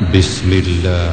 بسم الله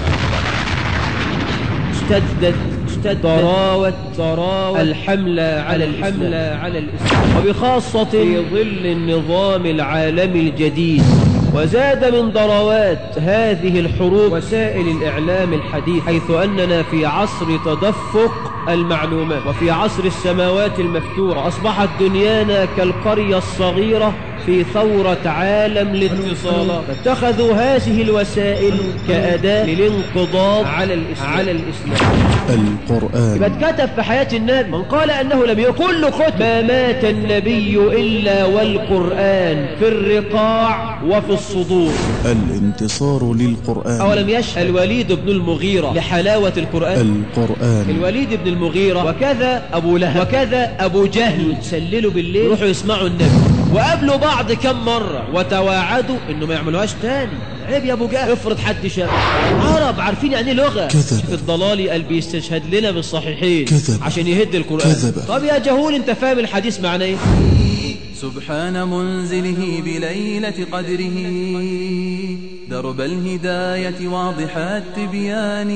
اشتدت اشتدت ضراوت ضراوت الحملة على الحملة على الإسلام وبخاصة في ظل النظام العالمي الجديد وزاد من ضروات هذه الحروب وسائل الإعلام الحديث حيث أننا في عصر تدفق المعلومات وفي عصر السماوات المفتورة أصبحت دنيانا كالقرية الصغيرة في ثورة عالم الاتصالات فاتخذوا هذه الوسائل كأداة للانقضاض على الإسلام, على الإسلام. القرآن يبقى اتكتب في حياة النبي من قال أنه لم يكن كل كتب ما مات النبي إلا والقرآن في الرقاع وفي الصدور الانتصار للقرآن أولم يشهد الوليد بن المغيرة لحلاوة القرآن القرآن الوليد بن المغيرة وكذا أبو لهب وكذا أبو جهل يتسللوا بالليل يروحوا يسمعوا النبي وقابلوا بعض كم مرة وتواعدوا انه ما يعملوهاش تاني عيب يا ابو جهل افرض حد شاف عرب عارفين يعني ايه لغه كذب. شوف الضلالي قال بيستشهد لنا بالصحيحين كذب. عشان يهد القران كذب. طب يا جهول انت فاهم الحديث معناه ايه سبحان منزله بليلة قدره درب الهداية واضح التبيان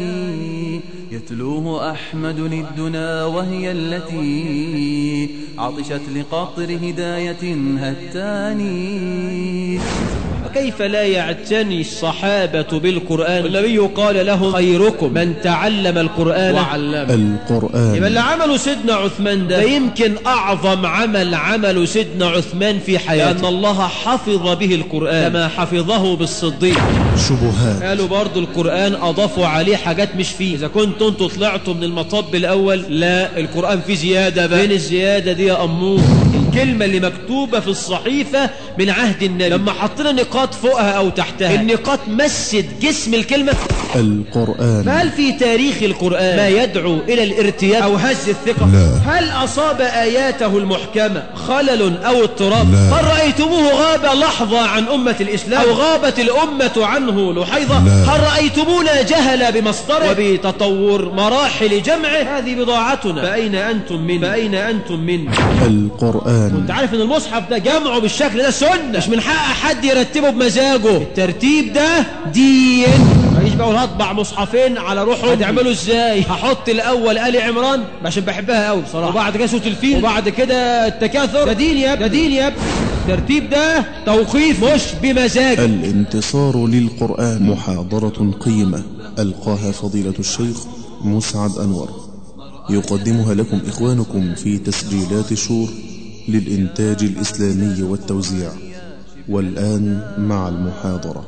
يتلوه أحمد للدنا وهي التي عطشت لقطر هداية هتاني وكيف لا يعتني الصحابة بالقرآن والنبي قال لهم خيركم من تعلم القرآن وعلمه القرآن يبقى اللي عمله سيدنا عثمان ده يمكن أعظم عمل عمله سيدنا عثمان في حياته لأن الله حفظ به القرآن كما حفظه بالصديق شبهات قالوا برضو القرآن أضافوا عليه حاجات مش فيه إذا كنتوا انتوا طلعتوا من المطب الأول لا القرآن فيه زيادة بقى فين الزيادة دي يا أمور الكلمة اللي مكتوبة في الصحيفة من عهد النبي لما حطينا نقاط فوقها أو تحتها النقاط مست جسم الكلمة القرآن فهل في تاريخ القرآن ما يدعو إلى الارتياب أو هز الثقة لا. هل أصاب آياته المحكمة خلل أو اضطراب لا. هل رأيتموه غاب لحظة عن أمة الإسلام أو غابت الأمة عنه لحيظة لا. هل رأيتمونا جهل بمصدره وبتطور مراحل جمعه هذه بضاعتنا فأين أنتم من فأين أنتم من القرآن انت عارف ان المصحف ده جمعه بالشكل ده سنة مش من حق حد يرتبه بمزاجه الترتيب ده دين ما يجي بقى هطبع مصحفين على روحه هتعمله ازاي هحط الاول ال عمران عشان بحبها قوي بصراحه وبعد كده سوره الفيل وبعد كده التكاثر ده دين يا ابني ده دين يا ابني الترتيب ده توقيف مش بمزاج الانتصار للقرآن محاضرة قيمة ألقاها فضيلة الشيخ مسعد أنور يقدمها لكم إخوانكم في تسجيلات شور للإنتاج الإسلامي والتوزيع والآن مع المحاضرة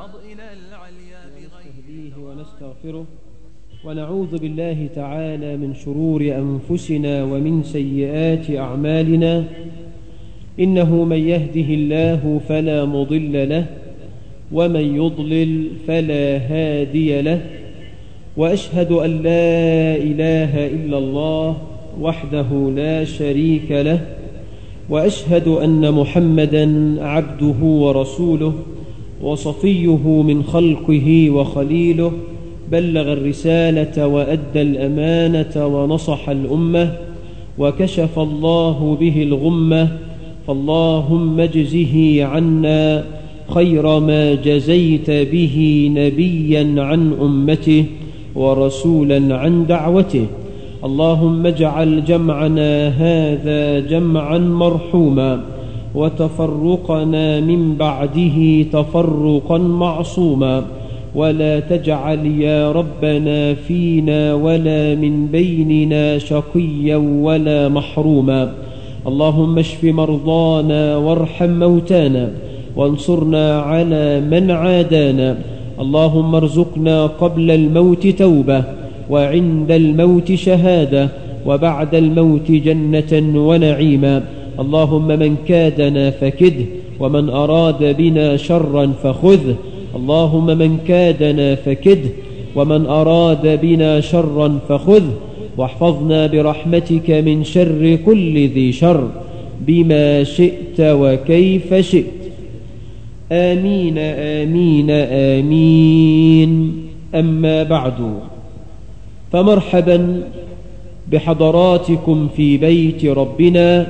نهديه ونستغفره ونعوذ بالله تعالى من شرور أنفسنا ومن سيئات أعمالنا إنه من يهده الله فلا مضل له ومن يضلل فلا هادي له وأشهد أن لا إله إلا الله وحده لا شريك له وأشهد أن محمدا عبده ورسوله وصفيه من خلقه وخليله بلغ الرسالة وأدى الأمانة ونصح الأمة وكشف الله به الغمة فاللهم اجزه عنا خير ما جزيت به نبيا عن أمته ورسولا عن دعوته اللهم اجعل جمعنا هذا جمعا مرحوما وتفرقنا من بعده تفرقا معصوما ولا تجعل يا ربنا فينا ولا من بيننا شقيا ولا محروما اللهم اشف مرضانا وارحم موتانا وانصرنا على من عادانا اللهم ارزقنا قبل الموت توبة وعند الموت شهادة وبعد الموت جنة ونعيما اللهم من كادنا فكده ومن أراد بنا شرا فخذه اللهم من كادنا فكده ومن أراد بنا شرا فخذه واحفظنا برحمتك من شر كل ذي شر بما شئت وكيف شئت آمين آمين آمين أما بعد فمرحبا بحضراتكم في بيت ربنا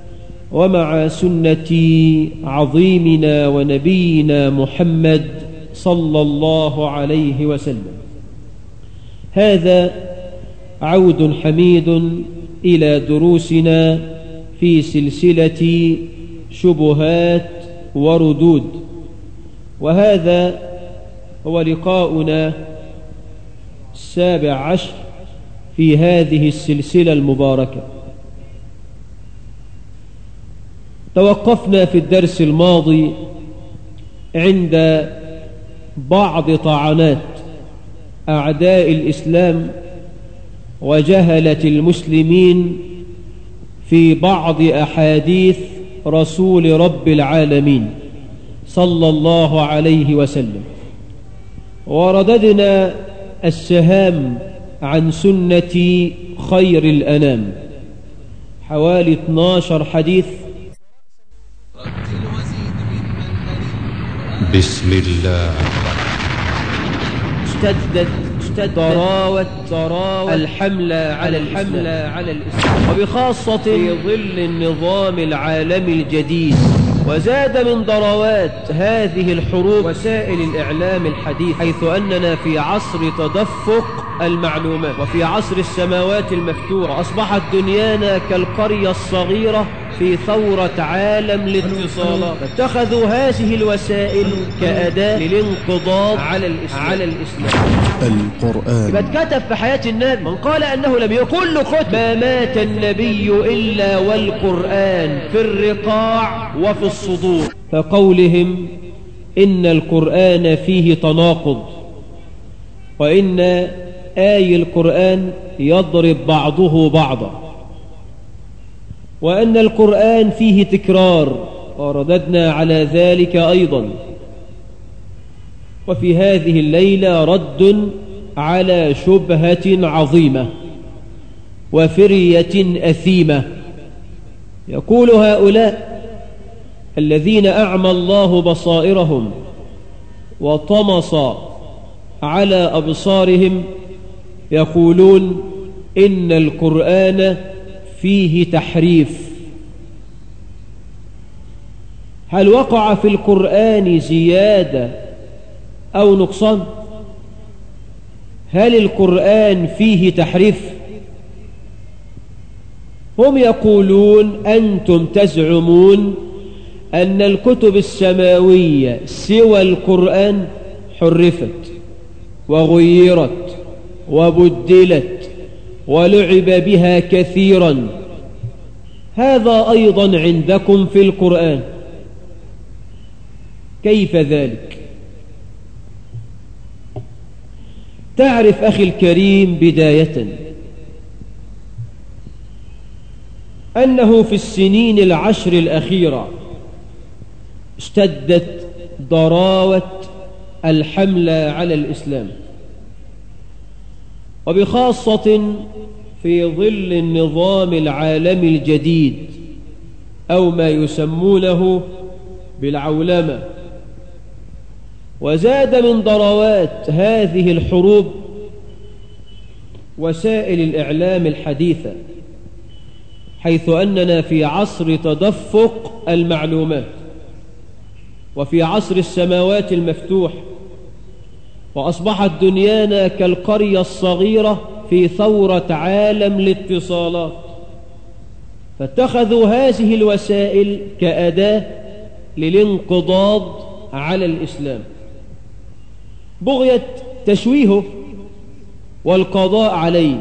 ومع سنة عظيمنا ونبينا محمد صلى الله عليه وسلم هذا عود حميد إلى دروسنا في سلسلة شبهات وردود وهذا هو لقاؤنا السابع عشر في هذه السلسلة المباركة توقفنا في الدرس الماضي عند بعض طعنات أعداء الإسلام وجهلة المسلمين في بعض أحاديث رسول رب العالمين صلى الله عليه وسلم ورددنا السهام عن سنة خير الأنام حوالي 12 حديث بسم الله اشتدت اشتدت ضراوة ضراوة الحملة على الحملة على الإسلام وبخاصة في ظل النظام العالمي الجديد وزاد من ضروات هذه الحروب وسائل الإعلام الحديث حيث أننا في عصر تدفق المعلومات وفي عصر السماوات المفتوحة أصبحت دنيانا كالقرية الصغيرة في ثورة عالم للاتصالات فاتخذوا هذه الوسائل كأداة للانقضاض على الإسلام, على الإسلام. القرآن يبقى اتكتب في حياة النبي من قال أنه لم يكن كل كتب ما مات النبي إلا والقرآن في الرقاع وفي الصدور فقولهم إن القرآن فيه تناقض وإن آي القرآن يضرب بعضه بعضا وأن القرآن فيه تكرار ورددنا على ذلك أيضا وفي هذه الليلة رد على شبهة عظيمة وفرية أثيمة يقول هؤلاء الذين أعمى الله بصائرهم وطمس على أبصارهم يقولون إن القرآن فيه تحريف هل وقع في القرآن زيادة أو نقصان هل القرآن فيه تحريف هم يقولون أنتم تزعمون أن الكتب السماوية سوى القرآن حرفت وغيرت وبدلت ولعب بها كثيرا هذا أيضا عندكم في القرآن كيف ذلك تعرف أخي الكريم بداية أنه في السنين العشر الأخيرة اشتدت ضراوة الحملة على الإسلام وبخاصة في ظل النظام العالمي الجديد أو ما يسمونه بالعولمة وزاد من ضروات هذه الحروب وسائل الإعلام الحديثة حيث أننا في عصر تدفق المعلومات وفي عصر السماوات المفتوح وأصبحت دنيانا كالقرية الصغيرة في ثورة عالم الاتصالات فاتخذوا هذه الوسائل كأداة للانقضاض على الإسلام بغية تشويهه والقضاء عليه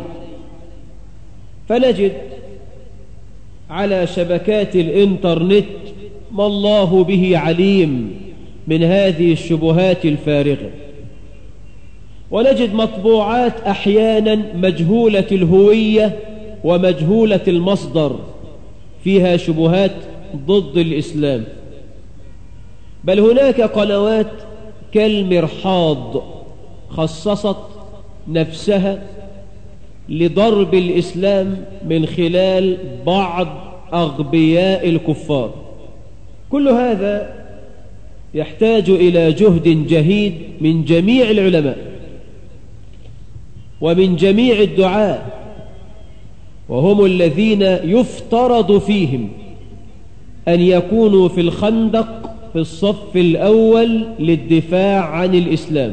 فنجد على شبكات الإنترنت ما الله به عليم من هذه الشبهات الفارغة ونجد مطبوعات أحيانا مجهولة الهوية ومجهولة المصدر فيها شبهات ضد الإسلام بل هناك قنوات كالمرحاض خصصت نفسها لضرب الإسلام من خلال بعض أغبياء الكفار كل هذا يحتاج إلى جهد جهيد من جميع العلماء ومن جميع الدعاء وهم الذين يفترض فيهم أن يكونوا في الخندق في الصف الأول للدفاع عن الإسلام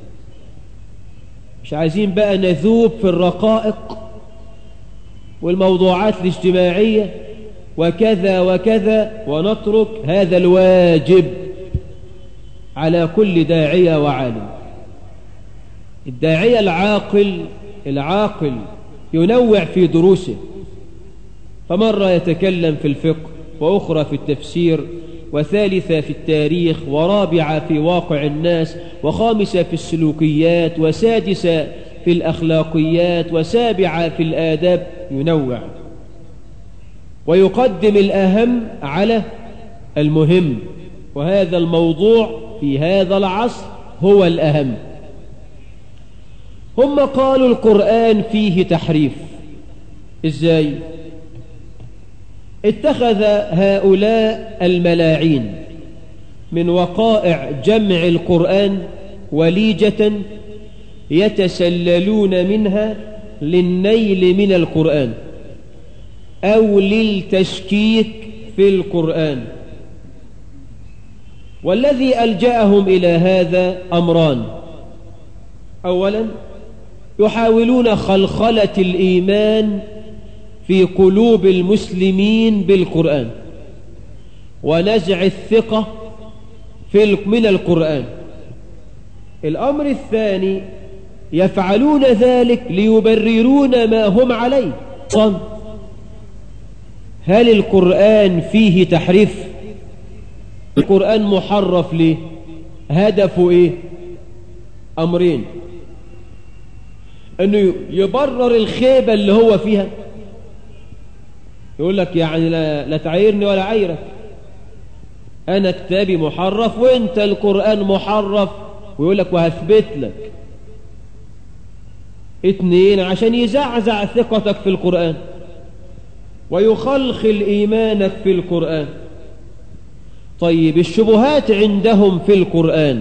مش عايزين بقى نذوب في الرقائق والموضوعات الاجتماعية وكذا وكذا ونترك هذا الواجب على كل داعية وعالم الداعية العاقل العاقل ينوع في دروسه فمرة يتكلم في الفقه وأخرى في التفسير وثالثة في التاريخ ورابعة في واقع الناس وخامسة في السلوكيات وسادسة في الأخلاقيات وسابعة في الآداب ينوع ويقدم الأهم على المهم وهذا الموضوع في هذا العصر هو الأهم هم قالوا القرآن فيه تحريف إزاي اتخذ هؤلاء الملاعين من وقائع جمع القرآن وليجة يتسللون منها للنيل من القرآن أو للتشكيك في القرآن والذي ألجأهم إلى هذا أمران أولا يحاولون خلخلة الإيمان في قلوب المسلمين بالقرآن ونزع الثقة في من القرآن الأمر الثاني يفعلون ذلك ليبررون ما هم عليه هل القرآن فيه تحريف القرآن محرف ليه هدفه ايه امرين انه يبرر الخيبة اللي هو فيها يقول لك يعني لا, لا تعيرني ولا عيرك انا كتابي محرف وانت القرآن محرف ويقول لك وهثبت لك اتنين عشان يزعزع ثقتك في القرآن ويخلخل إيمانك في القرآن طيب الشبهات عندهم في القرآن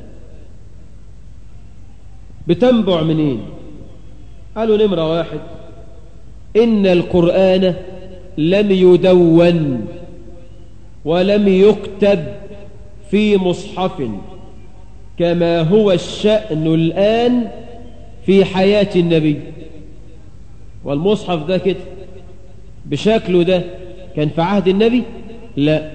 بتنبع منين قالوا نمرة واحد إن القرآن لم يدون ولم يكتب في مصحف كما هو الشأن الآن في حياة النبي والمصحف ده كده بشكله ده كان في عهد النبي لا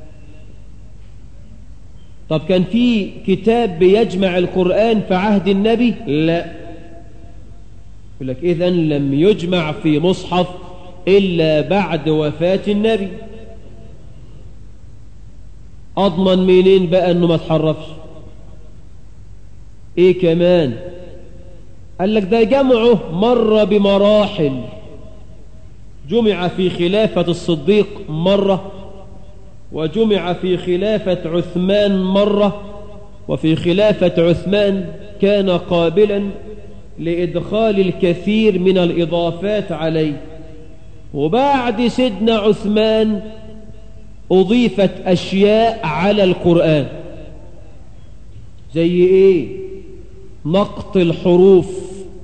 طب كان في كتاب بيجمع القرآن في عهد النبي لا يقول لك إذن لم يجمع في مصحف إلا بعد وفاة النبي أضمن منين بقى أنه ما تحرفش إيه كمان قال لك ده جمعه مر بمراحل جمع في خلافة الصديق مرة وجمع في خلافة عثمان مرة وفي خلافة عثمان كان قابلا لإدخال الكثير من الإضافات عليه وبعد سيدنا عثمان أضيفت أشياء على القرآن زي إيه نقط الحروف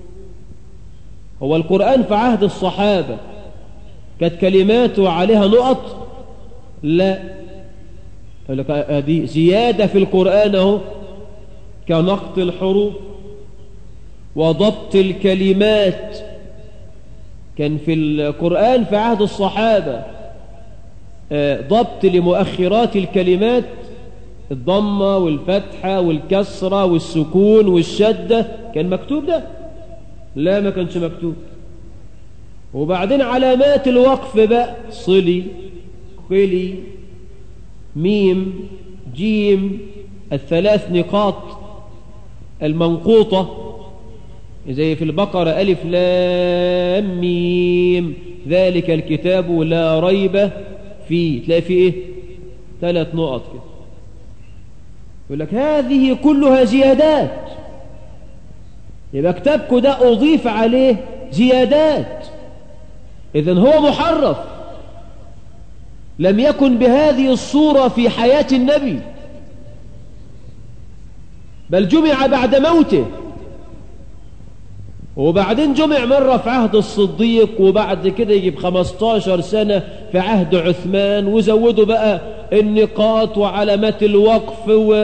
هو القرآن في عهد الصحابة كانت كلماته عليها نقط لا هذه زيادة في القرآن اهو كنقط الحروف وضبط الكلمات كان في القرآن في عهد الصحابة ضبط لمؤخرات الكلمات الضمة والفتحة والكسرة والسكون والشدة كان مكتوب ده لا ما كانش مكتوب وبعدين علامات الوقف بقى صلي قلي ميم جيم الثلاث نقاط المنقوطة زي في البقرة ألف لام ميم ذلك الكتاب لا ريب فيه تلاقي فيه ايه ثلاث نقط كده يقول لك هذه كلها زيادات يبقى كتابكم ده أضيف عليه زيادات إذن هو محرف لم يكن بهذه الصورة في حياة النبي بل جمع بعد موته وبعدين جمع مرة في عهد الصديق وبعد كده يجيب 15 سنة في عهد عثمان وزودوا بقى النقاط وعلامات الوقف و...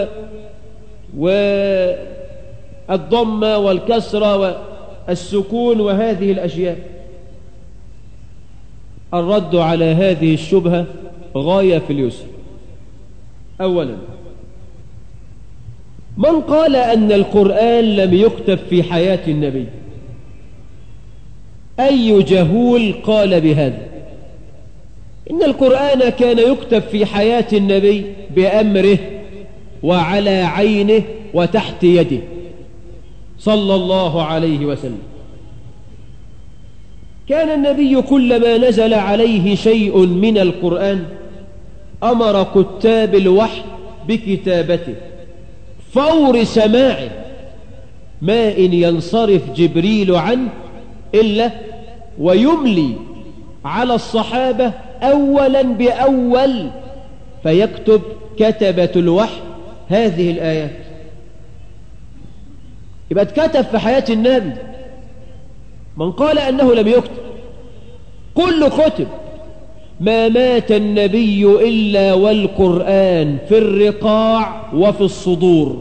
والضمة والكسرة والسكون وهذه الأشياء الرد على هذه الشبهة غاية في اليسر أولا من قال أن القرآن لم يكتب في حياة النبي أي جهول قال بهذا إن القرآن كان يكتب في حياة النبي بأمره وعلى عينه وتحت يده صلى الله عليه وسلم كان النبي كلما نزل عليه شيء من القرآن أمر كتاب الوحي بكتابته فور سماعه ما إن ينصرف جبريل عنه إلا ويملي على الصحابة أولا بأول فيكتب كتبة الوحي هذه الآيات يبقى اتكتب في حياة النبي من قال أنه لم يكتب كل كتب ما مات النبي إلا والقرآن في الرقاع وفي الصدور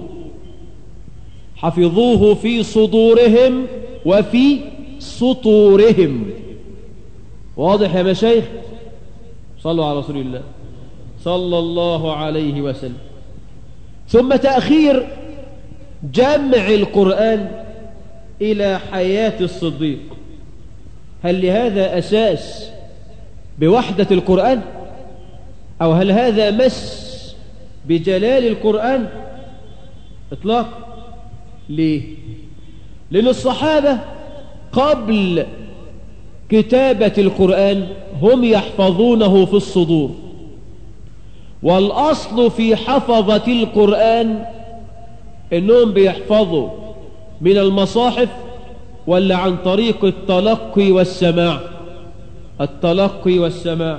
حفظوه في صدورهم وفي سطورهم واضح يا مشايخ صلوا على رسول الله صلى الله عليه وسلم ثم تأخير جمع القرآن إلى حياة الصديق هل لهذا أساس بوحدة القرآن أو هل هذا مس بجلال القرآن إطلاق ليه لأن الصحابة قبل كتابة القرآن هم يحفظونه في الصدور والأصل في حفظة القرآن إنهم بيحفظوا من المصاحف ولا عن طريق التلقي والسماع التلقي والسماع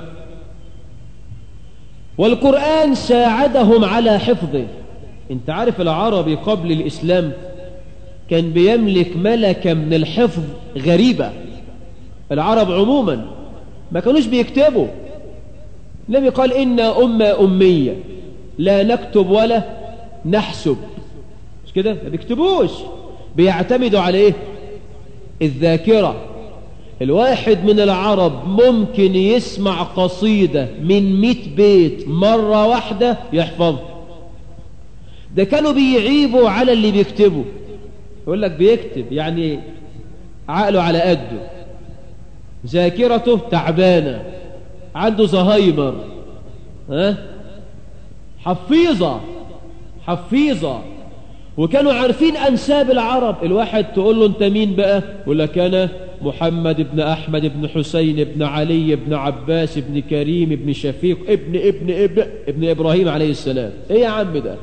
والقرآن ساعدهم على حفظه انت عارف العربي قبل الإسلام كان بيملك ملكة من الحفظ غريبة العرب عموما ما كانوش بيكتبوا النبي قال إنا أمة أمية لا نكتب ولا نحسب مش كده ما بيكتبوش بيعتمدوا على ايه الذاكرة الواحد من العرب ممكن يسمع قصيدة من مئة بيت مرة واحدة يحفظها ده كانوا بيعيبوا على اللي بيكتبوا يقول لك بيكتب يعني عقله على قده ذاكرته تعبانة عنده زهايمر ها حفيظة حفيظة وكانوا عارفين أنساب العرب الواحد تقول له أنت مين بقى يقول لك أنا محمد بن أحمد بن حسين بن علي بن عباس بن كريم بن شفيق ابن ابن ابن ابن إبراهيم عليه السلام إيه يا عم ده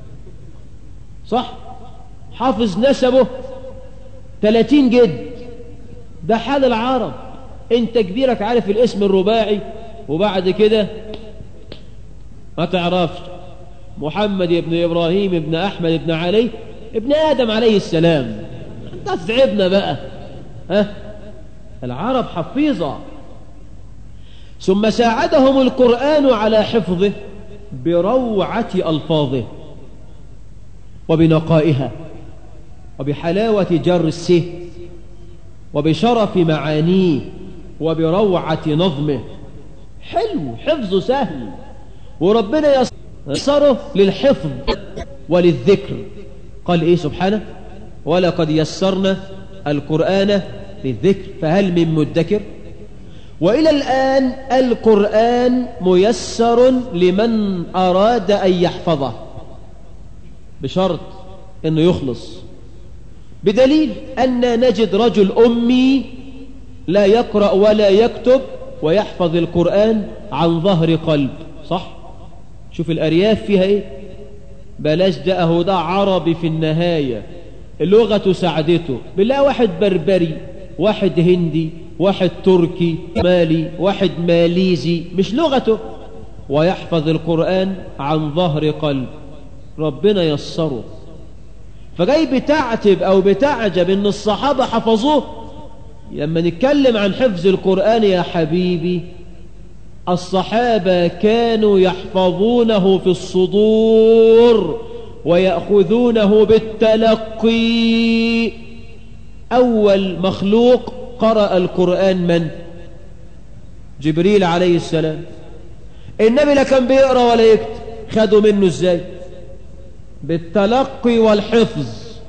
صح حافظ نسبه 30 جد ده حال العرب انت كبيرك عارف الاسم الرباعي وبعد كده ما تعرفش محمد بن إبراهيم بن أحمد بن علي ابن آدم عليه السلام انت تعبنا بقى ها العرب حفيظة ثم ساعدهم القرآن على حفظه بروعة ألفاظه وبنقائها وبحلاوة جرسه وبشرف معانيه وبروعة نظمه حلو حفظه سهل وربنا يسره للحفظ وللذكر قال إيه سبحانه ولقد يسرنا القرآن للذكر فهل من مدكر وإلى الآن القرآن ميسر لمن أراد أن يحفظه بشرط أنه يخلص بدليل أن نجد رجل أمي لا يقرأ ولا يكتب ويحفظ القرآن عن ظهر قلب صح شوف الأرياف فيها إيه بلاش ده أهو ده عربي في النهاية اللغة ساعدته بالله واحد بربري واحد هندي واحد تركي مالي واحد ماليزي مش لغته ويحفظ القرآن عن ظهر قلب ربنا يسره فجاي بتعتب أو بتعجب إن الصحابة حفظوه لما نتكلم عن حفظ القرآن يا حبيبي الصحابة كانوا يحفظونه في الصدور ويأخذونه بالتلقي أول مخلوق قرأ القرآن من؟ جبريل عليه السلام النبي لا كان بيقرأ ولا يكتب خدوا منه ازاي بالتلقي والحفظ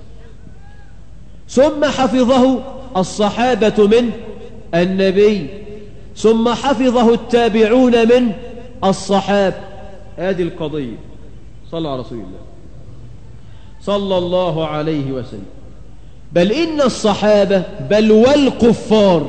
ثم حفظه الصحابة من النبي ثم حفظه التابعون من الصحابة هذه القضية صلى على رسول الله صلى الله عليه وسلم بل إن الصحابة بل والكفار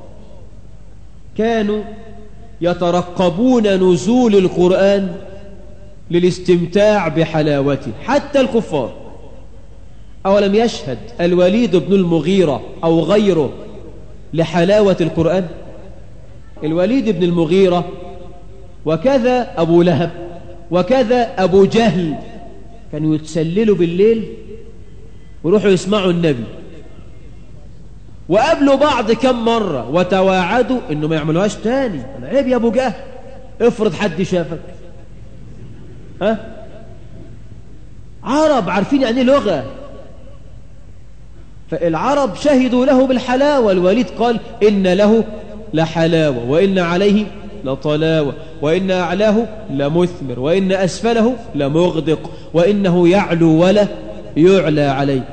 كانوا يترقبون نزول القرآن للاستمتاع بحلاوته حتى الكفار أولم يشهد الوليد بن المغيرة أو غيره لحلاوة القرآن الوليد بن المغيرة وكذا أبو لهب وكذا أبو جهل كانوا يتسللوا بالليل ويروحوا يسمعوا النبي وقابلوا بعض كم مرة وتواعدوا انه ما يعملوهاش تاني عيب يا ابو جهل افرض حد شافك ها عرب عارفين يعني لغة فالعرب شهدوا له بالحلاوة الوليد قال إن له لحلاوة وإن عليه لطلاوة وإن أعلاه لمثمر وإن أسفله لمغدق وإنه يعلو ولا يعلى عليه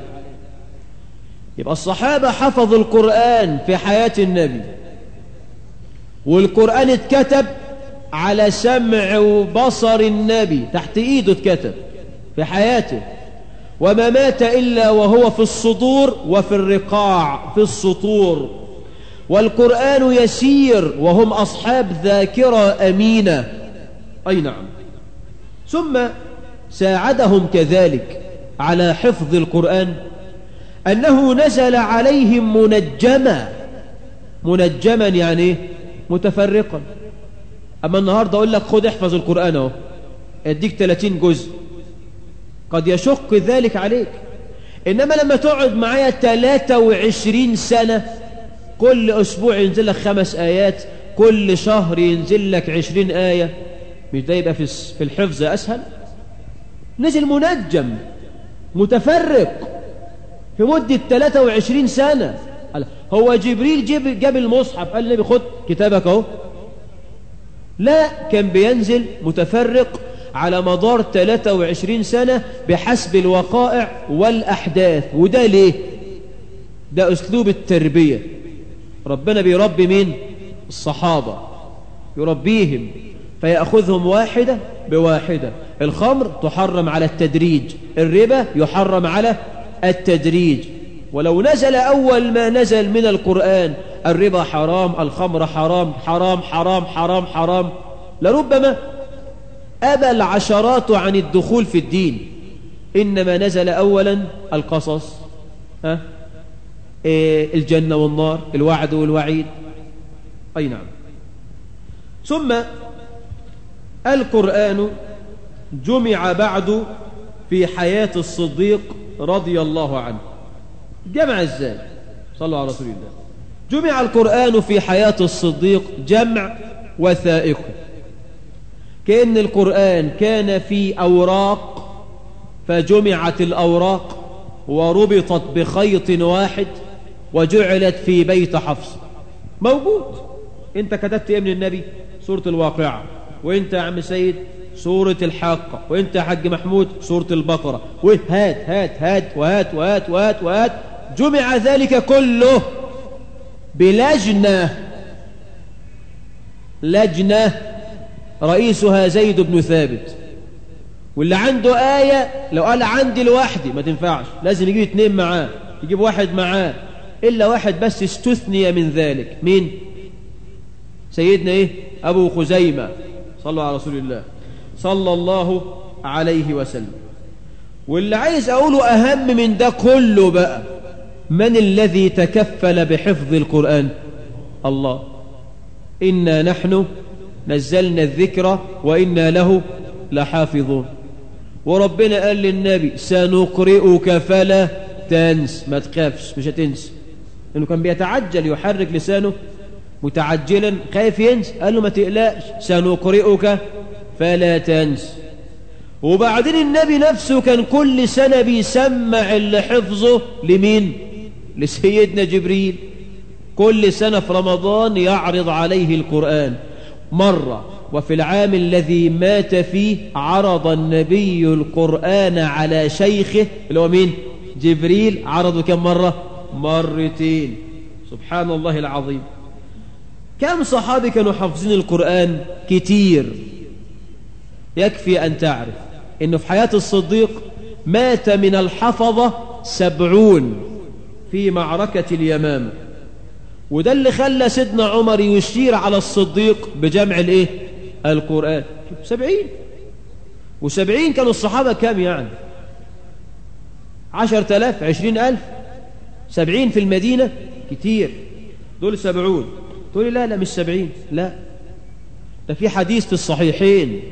يبقى الصحابة حفظوا القرآن في حياة النبي والقرآن اتكتب على سمع وبصر النبي تحت ايده اتكتب في حياته وما مات إلا وهو في الصدور وفي الرقاع في السطور والقرآن يسير وهم أصحاب ذاكرة أمينة أي نعم ثم ساعدهم كذلك على حفظ القرآن أنه نزل عليهم منجما منجما يعني ايه متفرقا أما النهاردة أقول لك خد احفظ القرآن اهو اديك 30 جزء قد يشق ذلك عليك إنما لما تقعد معايا 23 سنة كل أسبوع ينزل لك خمس آيات كل شهر ينزل لك 20 آية مش ده يبقى في الحفظ أسهل نزل منجم متفرق في مدة 23 سنة هو جبريل جيب جاب المصحف قال النبي خد كتابك اهو لا كان بينزل متفرق على مدار 23 سنة بحسب الوقائع والأحداث وده ليه ده أسلوب التربية ربنا بيربي مين الصحابة يربيهم فيأخذهم واحدة بواحدة الخمر تحرم على التدريج الربا يحرم على التدريج ولو نزل أول ما نزل من القرآن الربا حرام الخمر حرام حرام حرام حرام حرام لربما أبى العشرات عن الدخول في الدين إنما نزل أولا القصص ها؟ إيه الجنة والنار الوعد والوعيد أي نعم ثم القرآن جمع بعد في حياة الصديق رضي الله عنه جمع ازاي صلوا على رسول الله جمع القرآن في حياة الصديق جمع وثائق كأن القرآن كان في أوراق فجمعت الأوراق وربطت بخيط واحد وجعلت في بيت حفص موجود انت كتبت ايه من النبي سورة الواقعة وانت يا عم سيد سورة الحاقة وانت يا حاج محمود سورة البقرة وهات هات هات وهات وهات وهات وهات جمع ذلك كله بلجنة لجنة رئيسها زيد بن ثابت واللي عنده آية لو قال عندي لوحدي ما تنفعش لازم يجيب اتنين معاه يجيب واحد معاه إلا واحد بس استثني من ذلك مين سيدنا إيه أبو خزيمة صلوا على رسول الله صلى الله عليه وسلم واللي عايز أقوله أهم من ده كله بقى من الذي تكفل بحفظ القرآن الله إنا نحن نزلنا الذكر وإنا له لحافظون وربنا قال للنبي سنقرئك فلا تنس ما تخافش مش هتنسى لأنه كان بيتعجل يحرك لسانه متعجلا خايف ينسى قال له ما تقلقش سنقرئك فلا تنس وبعدين النبي نفسه كان كل سنة بيسمع اللي حفظه لمين لسيدنا جبريل كل سنة في رمضان يعرض عليه القرآن مرة وفي العام الذي مات فيه عرض النبي القرآن على شيخه اللي هو مين جبريل عرضه كم مرة مرتين سبحان الله العظيم كم صحابي كانوا حافظين القرآن كتير يكفي أن تعرف أنه في حياة الصديق مات من الحفظة سبعون في معركة اليمامة وده اللي خلى سيدنا عمر يشير على الصديق بجمع الايه القرآن سبعين وسبعين كانوا الصحابة كام يعني عشر تلاف عشرين ألف سبعين في المدينة كتير دول سبعون تقول لا لا مش سبعين لا ده في حديث في الصحيحين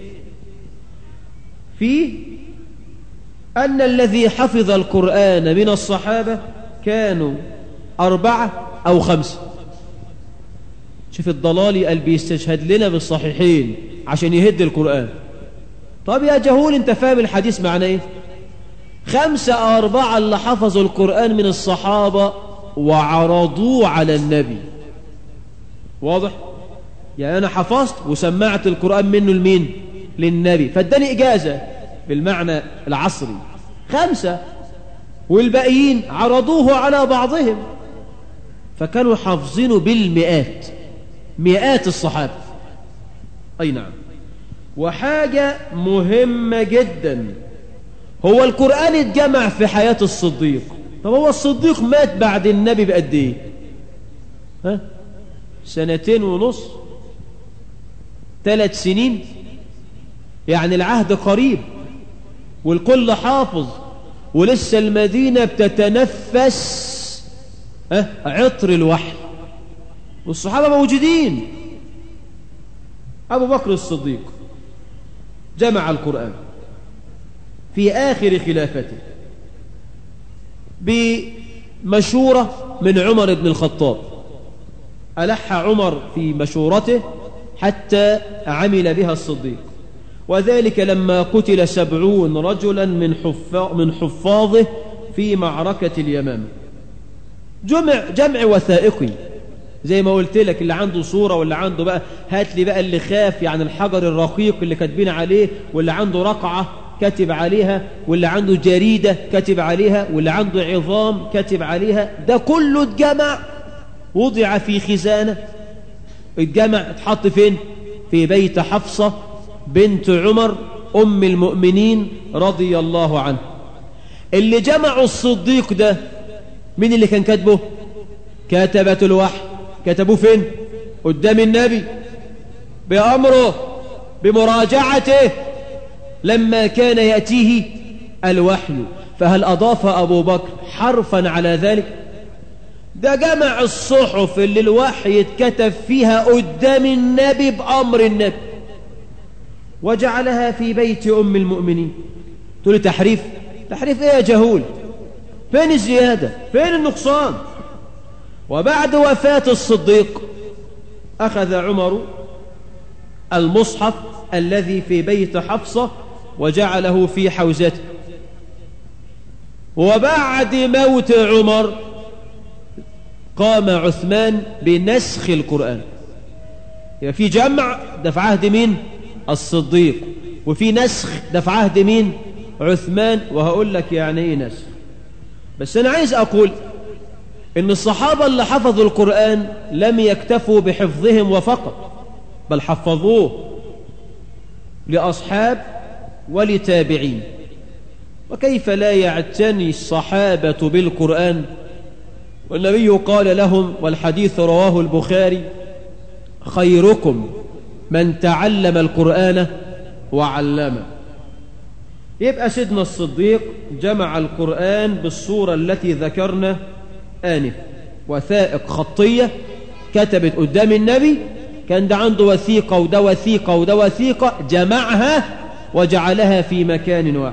في أن الذي حفظ القرآن من الصحابة كانوا أربعة أو خمسة شوف الضلالي قال بيستشهد لنا بالصحيحين عشان يهد القرآن طب يا جهول انت فاهم الحديث معناه ايه خمسة أو أربعة اللي حفظوا القرآن من الصحابة وعرضوه على النبي واضح يعني أنا حفظت وسمعت القرآن منه لمين للنبي فاداني إجازة بالمعنى العصري خمسة والباقيين عرضوه على بعضهم فكانوا حافظينه بالمئات مئات الصحابة أي نعم وحاجة مهمة جدا هو القرآن اتجمع في حياة الصديق طب هو الصديق مات بعد النبي بقد ايه ها سنتين ونص ثلاث سنين يعني العهد قريب والكل حافظ ولسه المدينة بتتنفس أه؟ عطر الوحي والصحابة موجودين أبو بكر الصديق جمع القرآن في آخر خلافته بمشورة من عمر بن الخطاب ألح عمر في مشورته حتى عمل بها الصديق وذلك لما قتل سبعون رجلا من, حفاظ من حفاظه في معركة اليمامة جمع جمع وثائقي زي ما قلت لك اللي عنده صورة واللي عنده بقى هات لي بقى اللي خاف يعني الحجر الرقيق اللي كاتبين عليه واللي عنده رقعة كاتب عليها واللي عنده جريدة كاتب عليها واللي عنده عظام كاتب عليها ده كله اتجمع وضع في خزانة اتجمع اتحط فين في بيت حفصة بنت عمر أم المؤمنين رضي الله عنه اللي جمعوا الصديق ده مين اللي كان كاتبه كتبة الوحي كتبوه فين قدام النبي بأمره بمراجعته لما كان يأتيه الوحي فهل أضاف أبو بكر حرفا على ذلك ده جمع الصحف اللي الوحي اتكتب فيها قدام النبي بأمر النبي وجعلها في بيت أم المؤمنين تقول تحريف تحريف ايه يا جهول فين الزيادة فين النقصان وبعد وفاة الصديق أخذ عمر المصحف الذي في بيت حفصة وجعله في حوزته وبعد موت عمر قام عثمان بنسخ القرآن يبقى في جمع ده في عهد مين الصديق وفي نسخ ده في عهد مين عثمان وهقول لك يعني ايه نسخ بس انا عايز اقول ان الصحابة اللي حفظوا القرآن لم يكتفوا بحفظهم وفقط بل حفظوه لأصحاب ولتابعين وكيف لا يعتني الصحابة بالقرآن والنبي قال لهم والحديث رواه البخاري خيركم من تعلم القرآن وعلمه يبقى سيدنا الصديق جمع القرآن بالصورة التي ذكرنا آنف وثائق خطية كتبت قدام النبي كان ده عنده وثيقة وده وثيقة وده وثيقة جمعها وجعلها في مكان واحد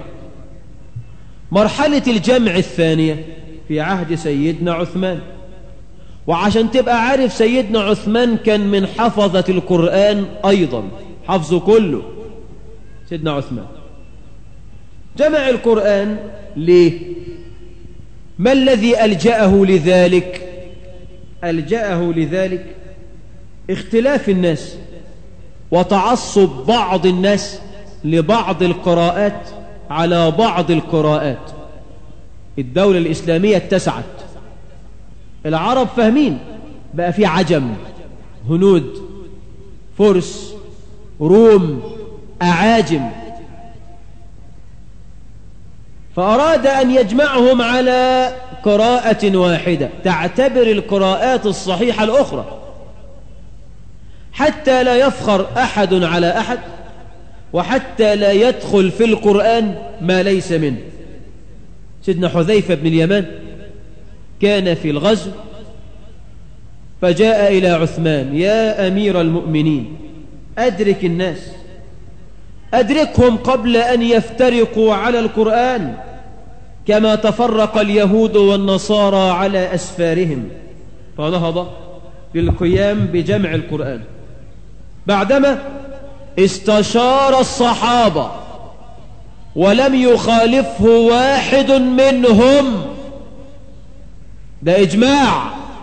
مرحلة الجمع الثانية في عهد سيدنا عثمان وعشان تبقى عارف سيدنا عثمان كان من حفظة القرآن أيضا حفظه كله سيدنا عثمان جمع القرآن ليه ما الذي ألجأه لذلك ألجأه لذلك اختلاف الناس وتعصب بعض الناس لبعض القراءات على بعض القراءات الدولة الإسلامية اتسعت العرب فاهمين بقى في عجم هنود فرس روم أعاجم فأراد أن يجمعهم على قراءة واحدة تعتبر القراءات الصحيحة الأخرى حتى لا يفخر أحد على أحد وحتى لا يدخل في القرآن ما ليس منه سيدنا حذيفة بن اليمان كان في الغزو فجاء إلى عثمان يا أمير المؤمنين أدرك الناس أدركهم قبل أن يفترقوا على القرآن كما تفرق اليهود والنصارى على أسفارهم فنهض للقيام بجمع القرآن بعدما استشار الصحابة ولم يخالفه واحد منهم ده إجماع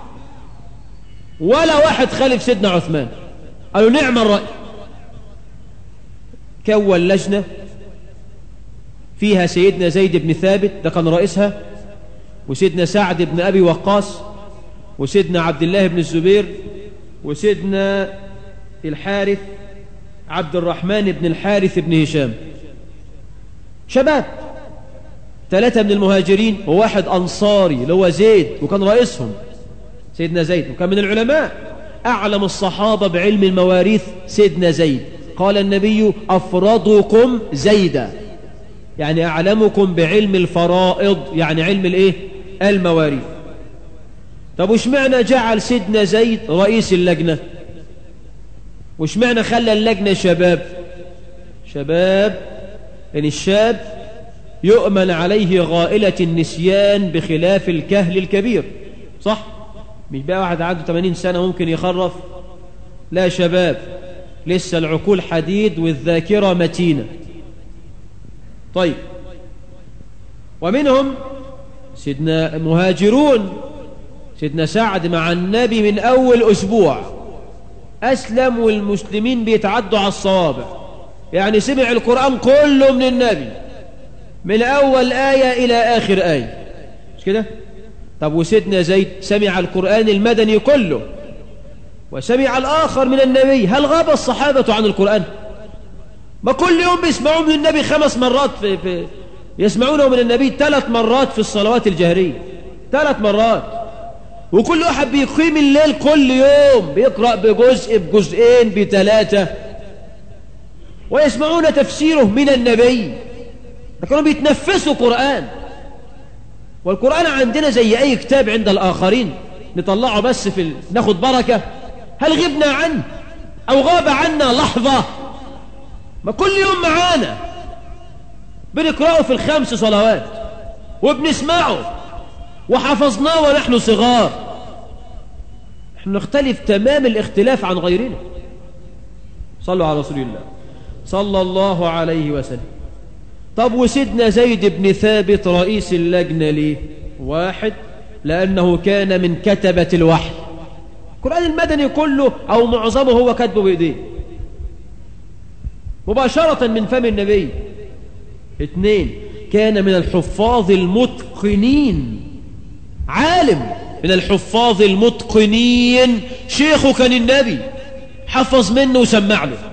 ولا واحد خالف سيدنا عثمان قالوا نعم الرأي كون لجنة فيها سيدنا زيد بن ثابت ده كان رئيسها وسيدنا سعد بن أبي وقاص وسيدنا عبد الله بن الزبير وسيدنا الحارث عبد الرحمن بن الحارث بن هشام شباب ثلاثة من المهاجرين وواحد أنصاري اللي هو زيد وكان رئيسهم سيدنا زيد وكان من العلماء أعلم الصحابة بعلم المواريث سيدنا زيد قال النبي أفرضكم زيدا يعني أعلمكم بعلم الفرائض يعني علم الإيه المواريث طب وش معنى جعل سيدنا زيد رئيس اللجنة وش معنى خلى اللجنة شباب شباب يعني الشاب يؤمن عليه غائلة النسيان بخلاف الكهل الكبير صح مش بقى واحد عنده 80 سنة ممكن يخرف لا شباب لسه العقول حديد والذاكرة متينة طيب ومنهم سيدنا مهاجرون سيدنا سعد مع النبي من أول أسبوع أسلم والمسلمين بيتعدوا على الصوابع يعني سمع القرآن كله من النبي من أول آية إلى آخر آية مش كده طب وسيدنا زيد سمع القرآن المدني كله وسمع الآخر من النبي هل غاب الصحابة عن القرآن ما كل يوم بيسمعون من النبي خمس مرات في, في يسمعونه من النبي ثلاث مرات في الصلوات الجهرية ثلاث مرات وكل واحد بيقيم الليل كل يوم بيقرأ بجزء بجزئين بثلاثة ويسمعون تفسيره من النبي كانوا بيتنفسوا قرآن والقرآن عندنا زي أي كتاب عند الآخرين نطلعه بس في ال... ناخد بركة هل غبنا عنه أو غاب عنا لحظة ما كل يوم معانا بنقرأه في الخمس صلوات وبنسمعه وحفظناه ونحن صغار نحن نختلف تمام الاختلاف عن غيرنا صلوا على رسول الله صلى الله عليه وسلم طب وسيدنا زيد بن ثابت رئيس اللجنة ليه واحد لأنه كان من كتبة الوحي القرآن المدني كله أو معظمه هو كتبه بإيديه مباشرة من فم النبي اثنين كان من الحفاظ المتقنين عالم من الحفاظ المتقنين شيخه كان النبي حفظ منه وسمع له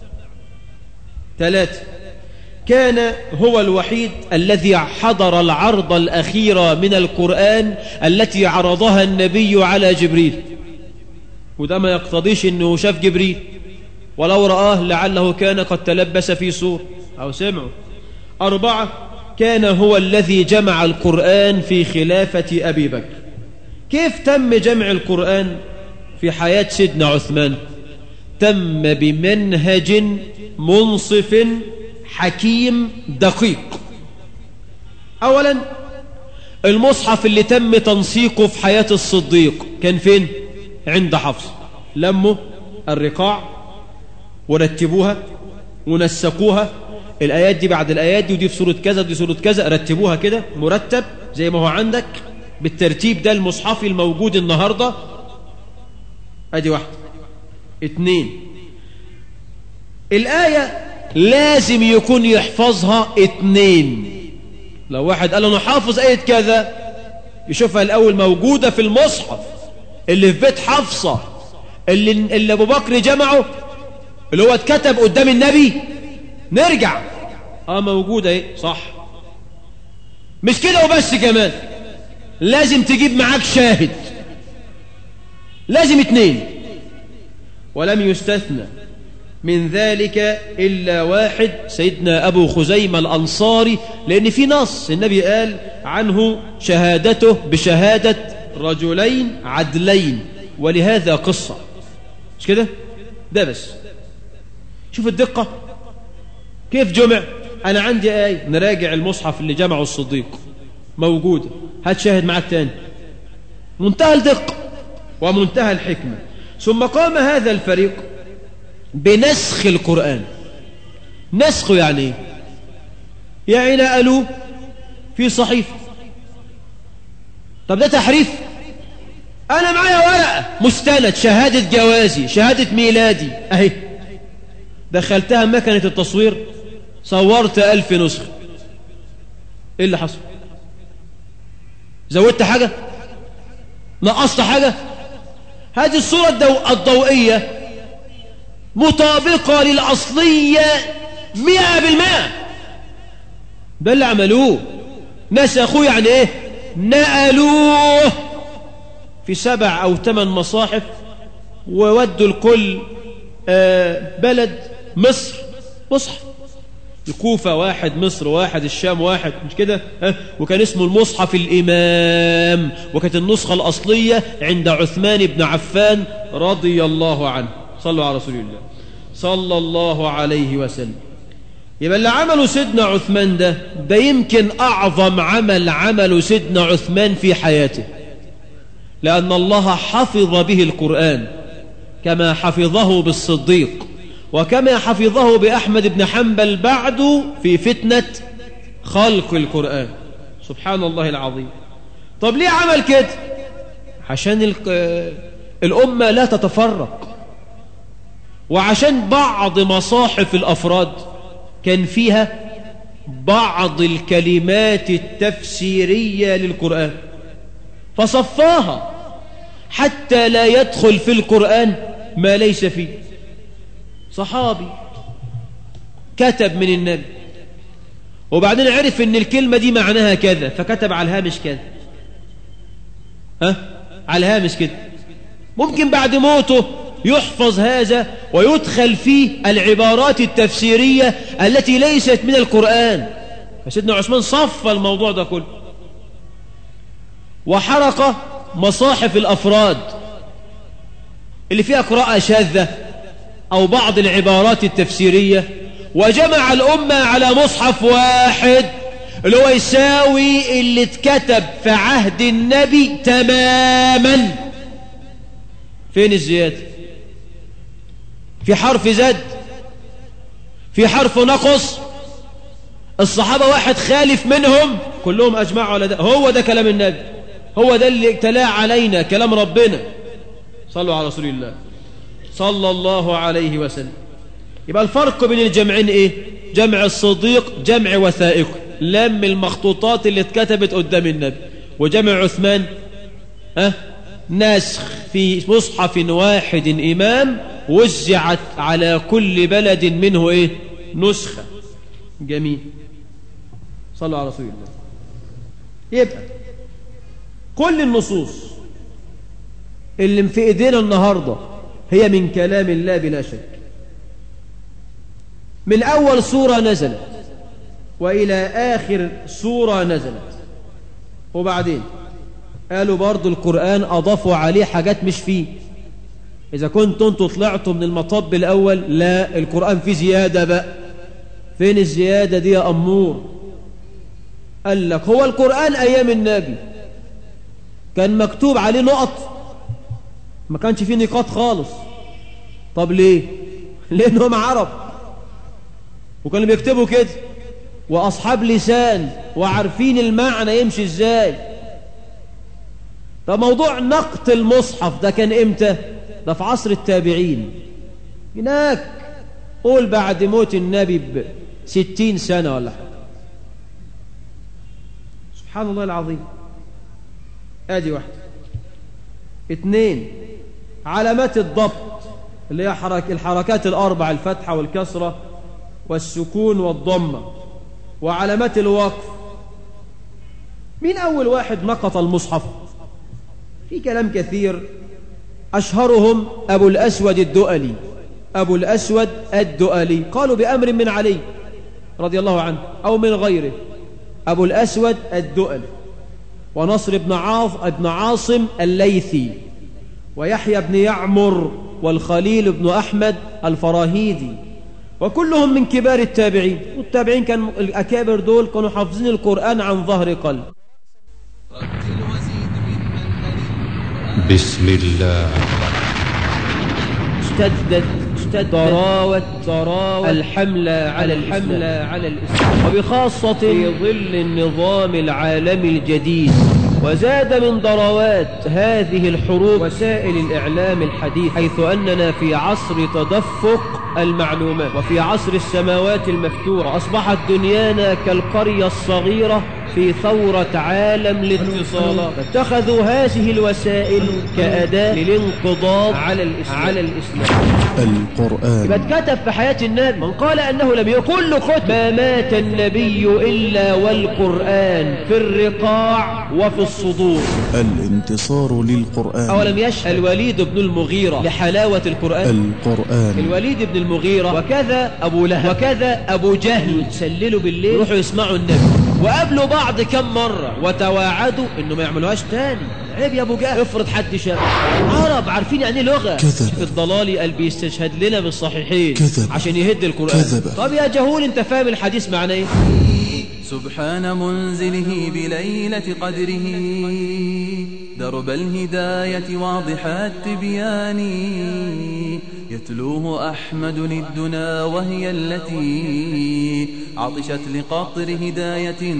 ثلاثة كان هو الوحيد الذي حضر العرض الأخيرة من القرآن التي عرضها النبي على جبريل وده ما يقتضيش أنه شاف جبريل ولو رآه لعله كان قد تلبس في سور أو سمعه أربعة كان هو الذي جمع القرآن في خلافة أبي بكر كيف تم جمع القرآن في حياة سيدنا عثمان تم بمنهج منصف حكيم دقيق أولا المصحف اللي تم تنسيقه في حياة الصديق كان فين عند حفص لموا الرقاع ورتبوها ونسقوها الآيات دي بعد الآيات دي ودي في سورة كذا ودي سورة كذا رتبوها كده مرتب زي ما هو عندك بالترتيب ده المصحفي الموجود النهاردة ادي واحدة اتنين الآية لازم يكون يحفظها اتنين لو واحد قال انا حافظ آية كذا يشوفها الأول موجودة في المصحف اللي في بيت حفصة اللي, اللي أبو بكر جمعه اللي هو اتكتب قدام النبي نرجع اه موجودة ايه صح مش كده وبس كمان لازم تجيب معاك شاهد لازم اتنين ولم يستثنى من ذلك إلا واحد سيدنا أبو خزيمة الأنصاري لأن في نص النبي قال عنه شهادته بشهادة رجلين عدلين ولهذا قصة مش كده ده بس شوف الدقة كيف جمع أنا عندي آية نراجع المصحف اللي جمعه الصديق موجودة هات شاهد معك تاني منتهى الدقة ومنتهى الحكمة ثم قام هذا الفريق بنسخ القرآن نسخه يعني ايه يعني نقلوه في صحيفة طب ده تحريف انا معايا ورقة مستند شهادة جوازي شهادة ميلادي اهي دخلتها مكنة التصوير صورت ألف نسخة ايه اللي حصل زودت حاجة نقصت حاجة هذه الصورة الدو... الضوئية مطابقة للأصلية مئة بالمئة ده اللي عملوه نسخوه يعني ايه نقلوه في سبع أو ثمان مصاحف وودوا الكل آه بلد مصر مصحف الكوفة واحد مصر واحد الشام واحد مش كده وكان اسمه المصحف الإمام وكانت النسخة الأصلية عند عثمان بن عفان رضي الله عنه صلوا على رسول الله صلى الله عليه وسلم يبقى اللي عمله سيدنا عثمان ده ده يمكن أعظم عمل عمله سيدنا عثمان في حياته لأن الله حفظ به القرآن كما حفظه بالصديق وكما حفظه بأحمد بن حنبل بعد في فتنة خلق القرآن سبحان الله العظيم طب ليه عمل كده عشان الأمة لا تتفرق وعشان بعض مصاحف الأفراد كان فيها بعض الكلمات التفسيرية للقرآن فصفاها حتى لا يدخل في القرآن ما ليس فيه صحابي كتب من النبي وبعدين عرف ان الكلمة دي معناها كذا فكتب على الهامش كذا ها على الهامش كده ممكن بعد موته يحفظ هذا ويدخل فيه العبارات التفسيرية التي ليست من القرآن فسيدنا عثمان صف الموضوع ده كله وحرق مصاحف الأفراد اللي فيها قراءة شاذة أو بعض العبارات التفسيرية وجمع الأمة على مصحف واحد اللي هو يساوي اللي اتكتب في عهد النبي تماما فين الزيادة في حرف زاد في حرف نقص الصحابة واحد خالف منهم كلهم أجمعوا على ده هو ده كلام النبي هو ده اللي تلا علينا كلام ربنا صلوا على رسول الله صلى الله عليه وسلم يبقى الفرق بين الجمعين ايه جمع الصديق جمع وثائق لم المخطوطات اللي اتكتبت قدام النبي وجمع عثمان أه؟ نسخ في مصحف واحد إمام وزعت على كل بلد منه ايه نسخة جميل صلوا على رسول الله يبقى كل النصوص اللي في ايدينا النهاردة هي من كلام الله بلا شك من أول سورة نزلت وإلى آخر سورة نزلت وبعدين قالوا برضو القرآن أضافوا عليه حاجات مش فيه إذا كنتم انتوا طلعتوا من المطب الأول لا القرآن فيه زيادة بقى فين الزيادة دي يا أمور قال لك هو القرآن أيام النبي كان مكتوب عليه نقط ما كانش فيه نقاط خالص طب ليه لأنهم عرب وكانوا بيكتبوا كده وأصحاب لسان وعارفين المعنى يمشي ازاي طب موضوع نقط المصحف ده كان امتى ده في عصر التابعين هناك قول بعد موت النبي بستين سنة ولا حاجة سبحان الله العظيم ادي واحدة اتنين علامات الضبط اللي هي حرك الحركات الأربع الفتحة والكسرة والسكون والضمة وعلامات الوقف مين أول واحد نقط المصحف في كلام كثير أشهرهم أبو الأسود الدؤلي أبو الأسود الدؤلي قالوا بأمر من علي رضي الله عنه أو من غيره أبو الأسود الدؤلي ونصر بن عاص بن عاصم الليثي ويحيى بن يعمر والخليل بن أحمد الفراهيدي وكلهم من كبار التابعين والتابعين كانوا الأكابر دول كانوا حافظين القرآن عن ظهر قلب بسم الله اشتدت اشتدت ضراوة ضراوة الحملة على الحملة على الإسلام وبخاصة في ظل النظام العالمي الجديد وزاد من ضروات هذه الحروب وسائل الإعلام الحديث حيث أننا في عصر تدفق المعلومات وفي عصر السماوات المفتوحة أصبحت دنيانا كالقرية الصغيرة في ثورة عالم الاتصالات فاتخذوا هذه الوسائل كأداة للانقضاض على الإسلام, على الإسلام. القرآن يبقى اتكتب في حياة النبي من قال أنه لم يكن كل كتب ما مات النبي إلا والقرآن في الرقاع وفي الصدور الانتصار للقرآن أولم يشهد الوليد بن المغيرة لحلاوة القرآن القرآن الوليد بن المغيرة وكذا أبو لهب وكذا أبو جهل يتسللوا بالليل يروحوا يسمعوا النبي وقابلوا بعض كم مرة وتواعدوا انه ما يعملوهاش تاني عيب يا ابو جهل افرض حد شاف عرب عارفين يعني ايه لغه كذب. شوف الضلالي قال بيستشهد لنا بالصحيحين كذب. عشان يهد القران كذب. طب يا جهول انت فاهم الحديث معناه ايه سبحان منزله بليلة قدره درب الهداية واضح التبيان يتلوه أحمد للدنا وهي التي عطشت لقطر هداية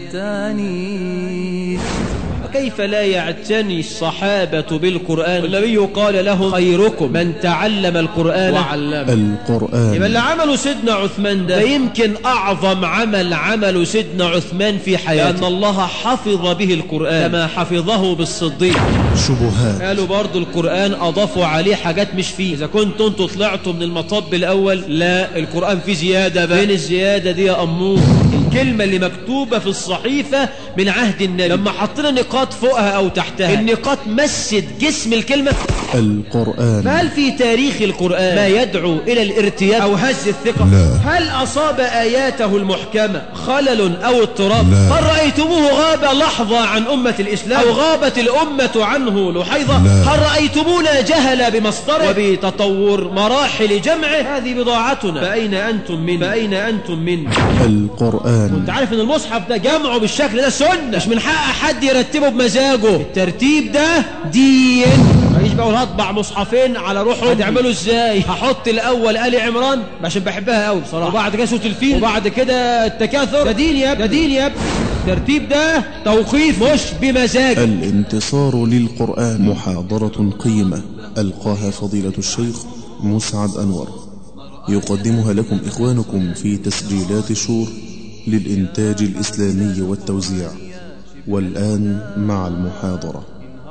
هتاني وكيف لا يعتني الصحابة بالقرآن والنبي قال لهم خيركم من تعلم القرآن وعلمه القرآن يبقى اللي عمله سيدنا عثمان ده يمكن أعظم عمل عمله سيدنا عثمان في حياته لأن الله حفظ به القرآن كما حفظه بالصديق شبهات قالوا برضو القرآن أضافوا عليه حاجات مش فيه إذا كنتوا انتوا طلعتوا من المطب الأول لا القرآن فيه زيادة بقى فين الزيادة دي يا أمور الكلمة اللي مكتوبة في الصحيفة من عهد النبي لما حطينا نقاط فوقها أو تحتها النقاط مست جسم الكلمة القرآن فهل في تاريخ القرآن ما يدعو إلى الارتياب أو هز الثقة لا. هل أصاب آياته المحكمة خلل أو اضطراب لا. هل رأيتموه غاب لحظة عن أمة الإسلام أو غابت الأمة عنه لحيظة لا. هل رأيتمونا جهل بمصدره وبتطور مراحل جمعه هذه بضاعتنا فأين أنتم من فأين أنتم من القرآن انت عارف ان المصحف ده جمعه بالشكل ده سنة مش من حق حد يرتبه بمزاجه الترتيب ده دين ما يجي بقى هطبع مصحفين على روحه هتعمله ازاي هحط الاول ال عمران عشان بحبها قوي بصراحه وبعد كده سوره الفيل وبعد كده التكاثر ده دين يا ابني ده دين يا ابني الترتيب ده توقيف مش بمزاج الانتصار للقرآن محاضرة قيمة ألقاها فضيلة الشيخ مسعد أنور يقدمها لكم إخوانكم في تسجيلات شور للإنتاج الإسلامي والتوزيع والآن مع المحاضرة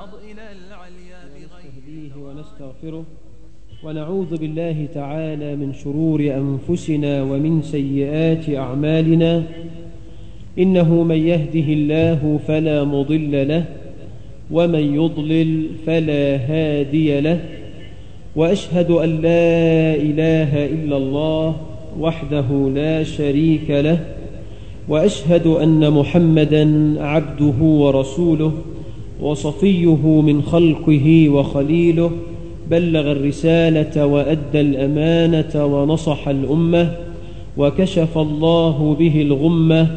نهديه ونستغفره ونعوذ بالله تعالى من شرور أنفسنا ومن سيئات أعمالنا إنه من يهده الله فلا مضل له ومن يضلل فلا هادي له وأشهد أن لا إله إلا الله وحده لا شريك له وأشهد أن محمدا عبده ورسوله وصفيه من خلقه وخليله بلغ الرسالة وأدى الأمانة ونصح الأمة وكشف الله به الغمة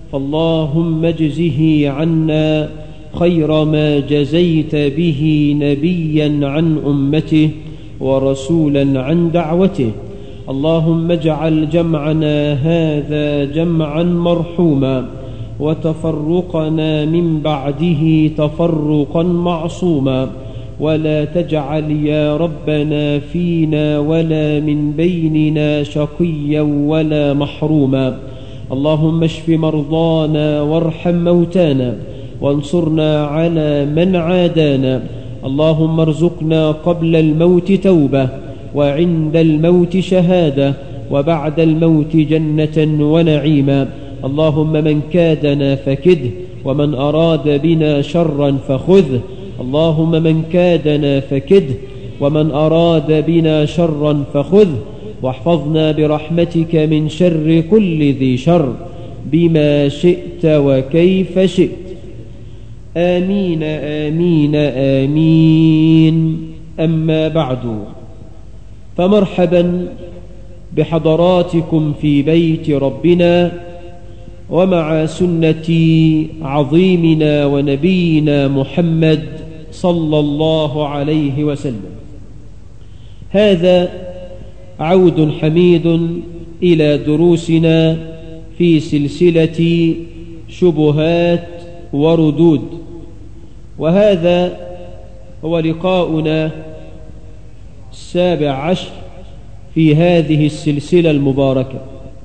فاللهم اجزه عنا خير ما جزيت به نبيا عن أمته ورسولا عن دعوته اللهم اجعل جمعنا هذا جمعا مرحوما وتفرقنا من بعده تفرقا معصوما ولا تجعل يا ربنا فينا ولا من بيننا شقيا ولا محروما اللهم اشف مرضانا وارحم موتانا وانصرنا على من عادانا اللهم ارزقنا قبل الموت توبة وعند الموت شهادة وبعد الموت جنة ونعيما اللهم من كادنا فكده ومن أراد بنا شرا فخذه اللهم من كادنا فكده ومن أراد بنا شرا فخذه واحفظنا برحمتك من شر كل ذي شر بما شئت وكيف شئت آمين آمين آمين أما بعد فمرحبا بحضراتكم في بيت ربنا ومع سنة عظيمنا ونبينا محمد صلى الله عليه وسلم هذا عود حميد إلى دروسنا في سلسلة شبهات وردود وهذا هو لقاؤنا السابع عشر في هذه السلسلة المباركة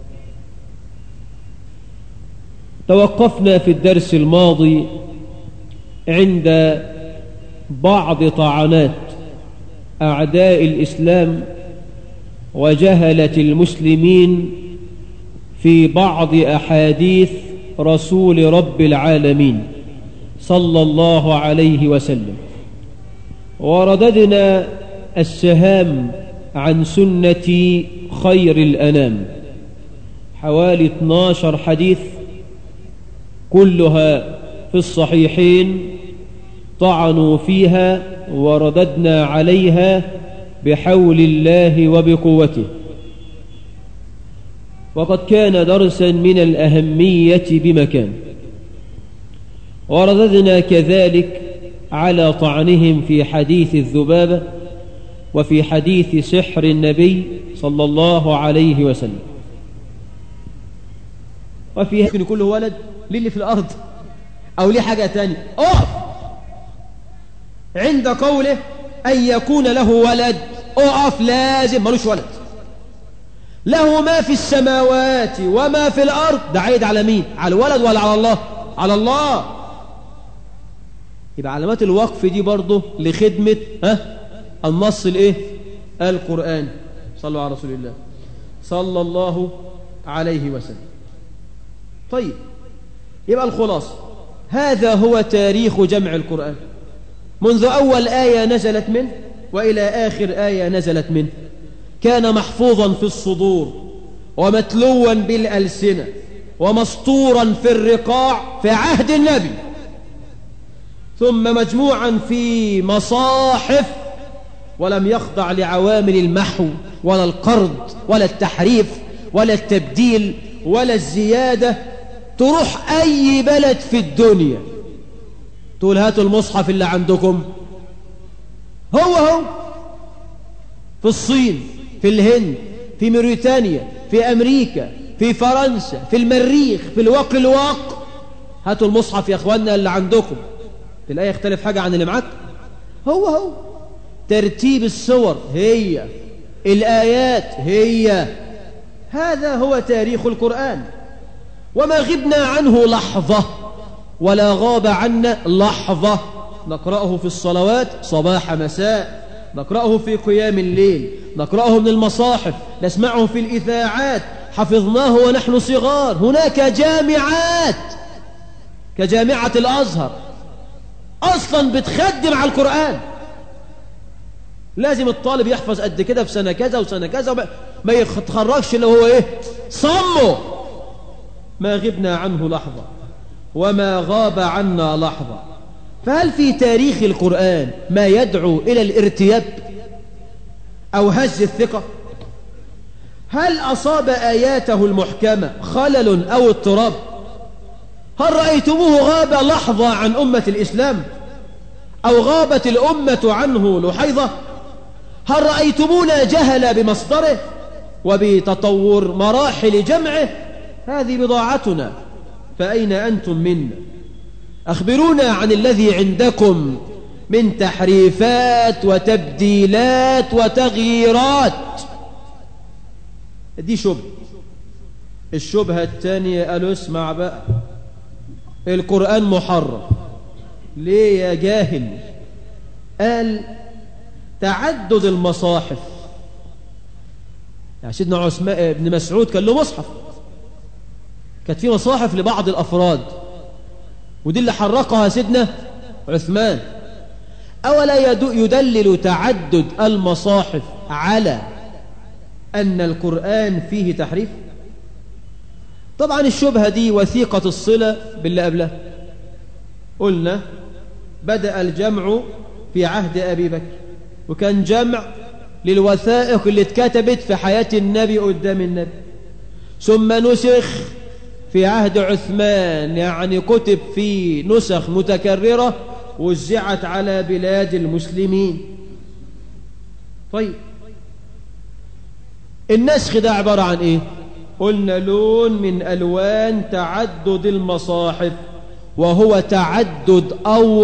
توقفنا في الدرس الماضي عند بعض طعنات أعداء الإسلام وجهلة المسلمين في بعض أحاديث رسول رب العالمين صلى الله عليه وسلم ورددنا السهام عن سنة خير الأنام حوالي 12 حديث كلها في الصحيحين طعنوا فيها ورددنا عليها بحول الله وبقوته وقد كان درسا من الأهمية بمكان ورددنا كذلك على طعنهم في حديث الذبابة وفي حديث سحر النبي صلى الله عليه وسلم وفي يمكن كل ولد ليه اللي في الأرض أو ليه حاجة تانية أقف عند قوله أن يكون له ولد أقف لازم ملوش ولد له ما في السماوات وما في الأرض ده عايد على مين على الولد ولا على الله على الله يبقى علامات الوقف دي برضه لخدمة ها النص الايه القرآن صلوا على رسول الله صلى الله عليه وسلم طيب يبقى الخلاصة هذا هو تاريخ جمع القرآن منذ أول آية نزلت منه وإلى آخر آية نزلت منه كان محفوظا في الصدور ومتلوا بالألسنة ومسطورا في الرقاع في عهد النبي ثم مجموعا في مصاحف ولم يخضع لعوامل المحو ولا القرض ولا التحريف ولا التبديل ولا الزيادة تروح أي بلد في الدنيا تقول هاتوا المصحف اللي عندكم هو هو في الصين في الهند في موريتانيا في أمريكا في فرنسا في المريخ في الواق الواق هاتوا المصحف يا أخوانا اللي عندكم في الآية يختلف حاجة عن اللي معاك هو هو ترتيب السور هي الآيات هي هذا هو تاريخ القرآن وما غبنا عنه لحظة ولا غاب عنا لحظة نقرأه في الصلوات صباح مساء نقرأه في قيام الليل نقرأه من المصاحف نسمعه في الإذاعات حفظناه ونحن صغار هناك جامعات كجامعة الأزهر أصلا بتخدم على القرآن لازم الطالب يحفظ قد كده في سنة كذا وسنة كذا ما يتخرجش اللي هو ايه صمه ما غبنا عنه لحظة وما غاب عنا لحظة فهل في تاريخ القرآن ما يدعو إلى الارتياب أو هز الثقة هل أصاب آياته المحكمة خلل أو اضطراب هل رأيتموه غاب لحظة عن أمة الإسلام أو غابت الأمة عنه لحيظة هل رأيتمونا جهل بمصدره وبتطور مراحل جمعه هذه بضاعتنا فأين أنتم منا أخبرونا عن الذي عندكم من تحريفات وتبديلات وتغييرات دي شبه الشبهة الثانية قالوا اسمع بقى القرآن محرم ليه يا جاهل قال تعدد المصاحف يعني سيدنا عثمان ابن مسعود كان له مصحف كانت في مصاحف لبعض الأفراد ودي اللي حرقها سيدنا عثمان أولا يدلل تعدد المصاحف على أن القرآن فيه تحريف طبعا الشبهة دي وثيقة الصلة باللي قبلها قلنا بدأ الجمع في عهد أبي بكر وكان جمع للوثائق اللي اتكتبت في حياة النبي قدام النبي ثم نسخ في عهد عثمان يعني كتب في نسخ متكررة وزعت على بلاد المسلمين طيب النسخ ده عبارة عن ايه قلنا لون من ألوان تعدد المصاحف وهو تعدد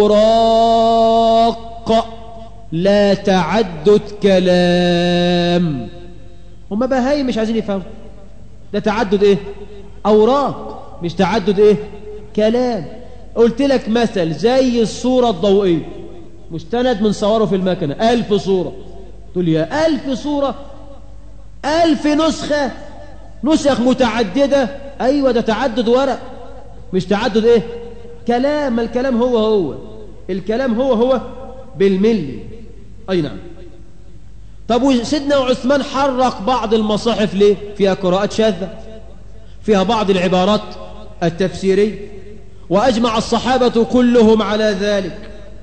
أوراق لا تعدد كلام هما بهاي مش عايزين يفهموا ده تعدد ايه أوراق مش تعدد ايه كلام قلت لك مثل زي الصورة الضوئية مستند من صوره في المكنة ألف صورة تقول يا ألف صورة ألف نسخة نسخ متعددة أيوة ده تعدد ورق مش تعدد إيه كلام ما الكلام هو هو الكلام هو هو بالملي أي نعم طب وسيدنا عثمان حرق بعض المصاحف ليه فيها قراءات شاذة فيها بعض العبارات التفسيرية وأجمع الصحابة كلهم على ذلك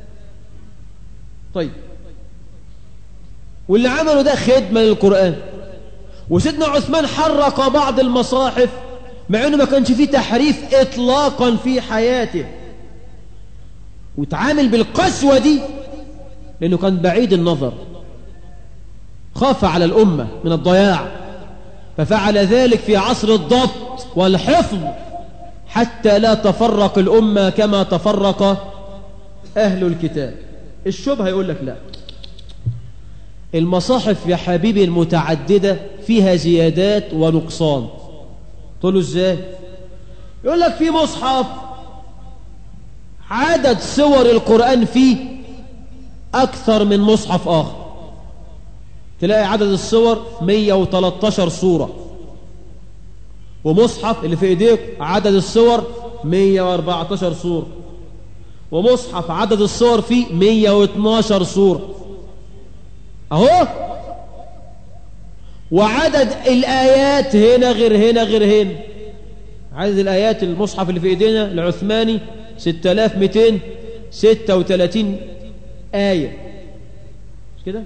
طيب واللي عملوا ده خدمة للقرآن وسيدنا عثمان حرق بعض المصاحف مع انه ما كانش فيه تحريف اطلاقا في حياته وتعامل بالقسوة دي لانه كان بعيد النظر خاف على الأمة من الضياع ففعل ذلك في عصر الضبط والحفظ حتى لا تفرق الأمة كما تفرق أهل الكتاب الشبهة يقول لك لا المصاحف يا حبيبي المتعددة فيها زيادات ونقصان تقول له ازاي يقول لك في مصحف عدد سور القرآن فيه أكثر من مصحف آخر تلاقي عدد السور 113 سورة ومصحف اللي في ايديك عدد السور 114 سورة ومصحف عدد السور فيه 112 سورة اهو وعدد الآيات هنا غير هنا غير هنا عدد الآيات المصحف اللي في ايدينا العثماني 6236 آية مش كده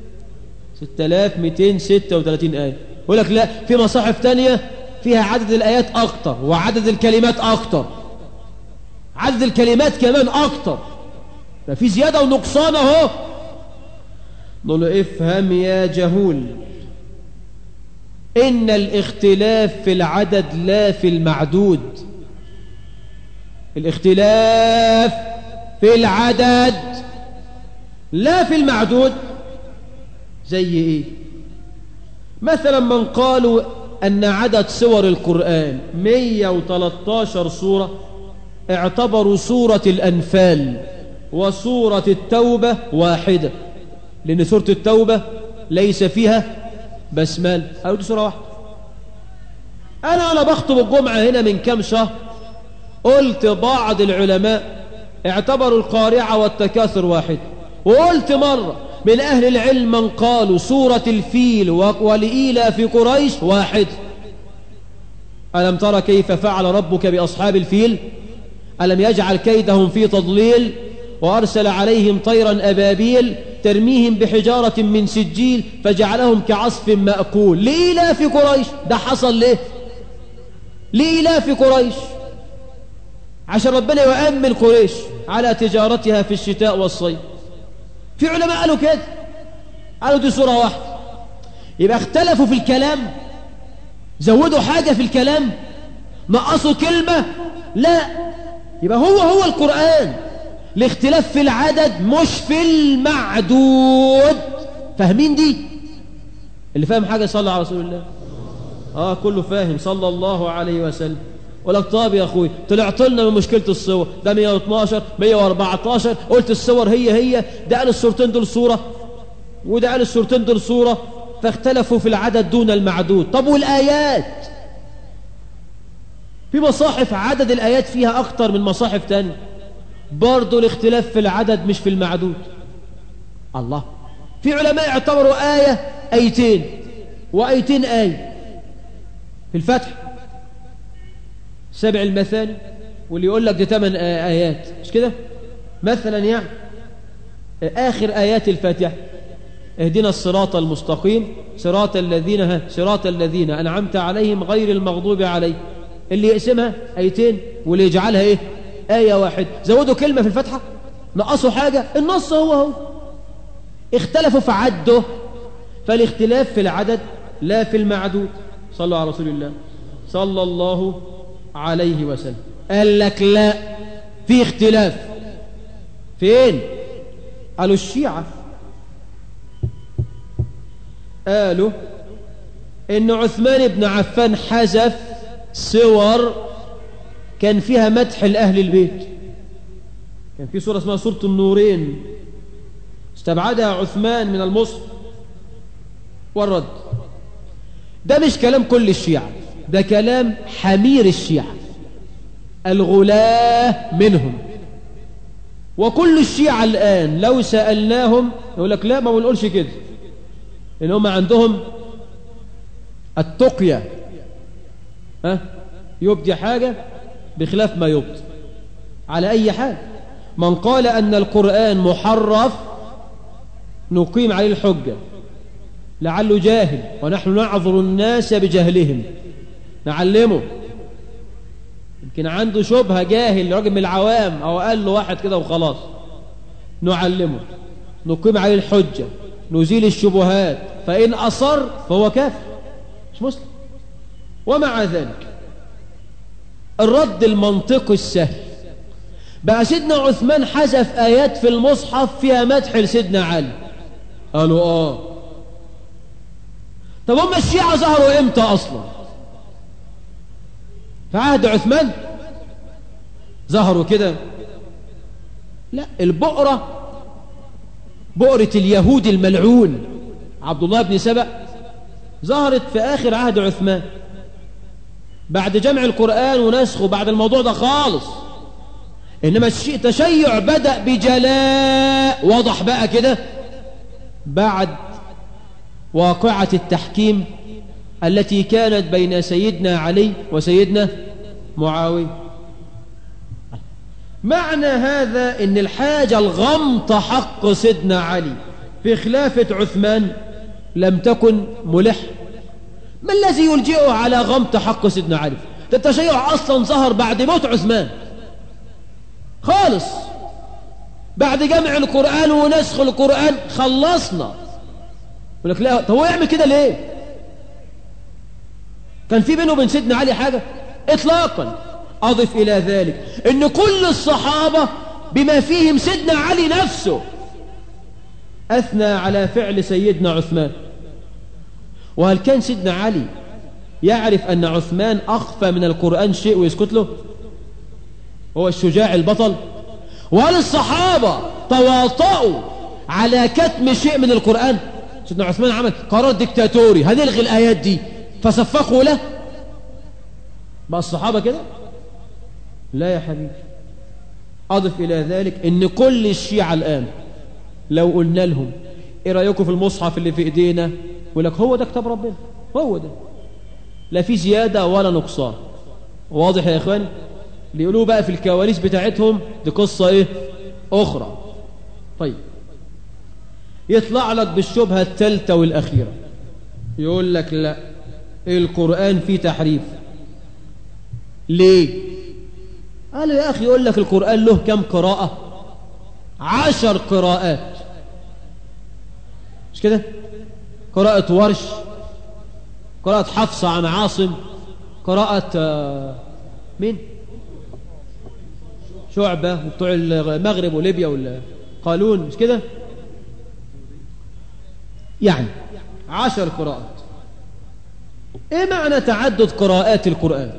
6236 آية يقول لك لا في مصاحف تانية فيها عدد الآيات أكتر وعدد الكلمات أكتر عدد الكلمات كمان أكتر ففي زيادة ونقصان اهو نقول له افهم يا جهول إن الاختلاف في العدد لا في المعدود الاختلاف في العدد لا في المعدود زي ايه مثلا من قالوا أن عدد سور القرآن 113 سورة اعتبروا سورة الأنفال وسورة التوبة واحدة لأن سورة التوبة ليس فيها بسمال أو دي سورة واحدة أنا أنا بخطب الجمعة هنا من كم شهر قلت بعض العلماء اعتبروا القارعة والتكاثر واحد وقلت مرة من أهل العلم من قالوا سورة الفيل ولإيلى في قريش واحد ألم ترى كيف فعل ربك بأصحاب الفيل ألم يجعل كيدهم في تضليل وأرسل عليهم طيرا أبابيل ترميهم بحجارة من سجيل فجعلهم كعصف مأكول لإيلى في قريش ده حصل ليه لإيلى في قريش عشان ربنا يؤمن قريش على تجارتها في الشتاء والصيف في علماء قالوا كده قالوا دي صورة واحدة يبقى اختلفوا في الكلام زودوا حاجة في الكلام نقصوا كلمة لا يبقى هو هو القرآن الاختلاف في العدد مش في المعدود فاهمين دي اللي فاهم حاجة صلى على رسول الله اه كله فاهم صلى الله عليه وسلم ولك طاب يا اخوي طلعت لنا من مشكله الصور ده 112 114 قلت الصور هي هي ده قال الصورتين دول صوره وده قال الصورتين دول صوره فاختلفوا في العدد دون المعدود طب والايات في مصاحف عدد الايات فيها اكتر من مصاحف تاني برضه الاختلاف في العدد مش في المعدود الله في علماء اعتبروا آية آيتين وآيتين آية في الفتح سبع المثاني واللي يقول لك دي ثمان آيات مش كده مثلا يعني آخر آيات الفاتحة اهدنا الصراط المستقيم صراط الذين ها صراط الذين أنعمت عليهم غير المغضوب عليهم اللي يقسمها آيتين واللي يجعلها إيه آية واحد زودوا كلمة في الفتحة نقصوا حاجة النص هو هو اختلفوا في عده فالاختلاف في العدد لا في المعدود صلوا على رسول الله صلى الله عليه وسلم قال لك لا في اختلاف فين قالوا الشيعة قالوا ان عثمان بن عفان حذف صور كان فيها مدح لأهل البيت كان في سورة اسمها سورة النورين استبعدها عثمان من المصحف والرد ده مش كلام كل الشيعة ده كلام حمير الشيعة الغلاة منهم وكل الشيعة الآن لو سألناهم يقول لك لا ما بنقولش كده إن هم عندهم التقية ها يبدي حاجة بخلاف ما يبدي على أي حال من قال أن القرآن محرف نقيم عليه الحجة لعله جاهل ونحن نعذر الناس بجهلهم نعلمه يمكن عنده شبهة جاهل راجل من العوام أو قال له واحد كده وخلاص نعلمه نقيم عليه الحجة نزيل الشبهات فإن أصر فهو كافر مش مسلم ومع ذلك الرد المنطقي السهل بقى سيدنا عثمان حذف آيات في المصحف فيها مدح لسيدنا علي قالوا آه طب هم الشيعة ظهروا إمتى أصلا في عهد عثمان ظهروا كده لا البؤرة بؤرة اليهود الملعون عبد الله بن سبأ ظهرت في آخر عهد عثمان بعد جمع القرآن ونسخه بعد الموضوع ده خالص إنما التشيع بدأ بجلاء واضح بقى كده بعد واقعة التحكيم التي كانت بين سيدنا علي وسيدنا معاوية معنى هذا ان الحاجة الغمط حق سيدنا علي في خلافة عثمان لم تكن ملح ما الذي يلجئه على غمط حق سيدنا علي ده التشيع اصلا ظهر بعد موت عثمان خالص بعد جمع القرآن ونسخ القرآن خلصنا يقول لك لا طب هو يعمل كده ليه كان في بينه وبين سيدنا علي حاجة اطلاقا اضف الى ذلك ان كل الصحابة بما فيهم سيدنا علي نفسه اثنى على فعل سيدنا عثمان وهل كان سيدنا علي يعرف ان عثمان اخفى من القرآن شيء ويسكت له هو الشجاع البطل وهل الصحابة تواطؤوا على كتم شيء من القرآن سيدنا عثمان عمل قرار ديكتاتوري هنلغي الآيات دي فصفقوا له بقى الصحابة كده لا يا حبيبي أضف إلى ذلك إن كل الشيعة الآن لو قلنا لهم إيه رأيكم في المصحف اللي في إيدينا يقول لك هو ده كتاب ربنا هو ده لا في زيادة ولا نقصان واضح يا إخواني اللي يقولوه بقى في الكواليس بتاعتهم دي قصة إيه أخرى طيب يطلع لك بالشبهة الثالثة والأخيرة يقول لك لا القرآن فيه تحريف ليه قال يا أخي يقول لك القرآن له كم قراءة عشر قراءات مش كده قراءة ورش قراءة حفصة عن عاصم قراءة آه، مين شعبة بتوع المغرب وليبيا والقالون مش كده يعني عشر قراءات ايه معنى تعدد قراءات القرآن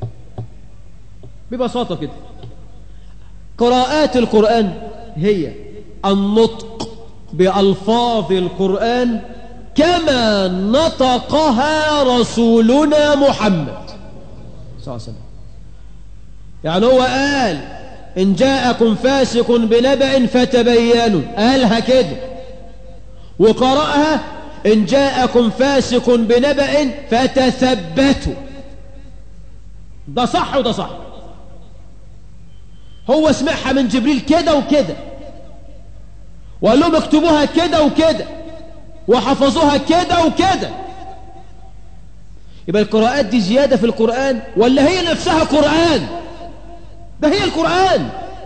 ببساطة كده قراءات القرآن هي النطق بألفاظ القرآن كما نطقها رسولنا محمد صلى الله عليه وسلم يعني هو قال إن جاءكم فاسق بنبأ فتبينوا قالها كده وقرأها إن جاءكم فاسق بنبأ فتثبتوا ده صح وده صح هو سمعها من جبريل كده وكده وقال لهم اكتبوها كده وكده وحفظوها كده وكده يبقى القراءات دي زيادة في القرآن ولا هي نفسها قرآن ده هي القرآن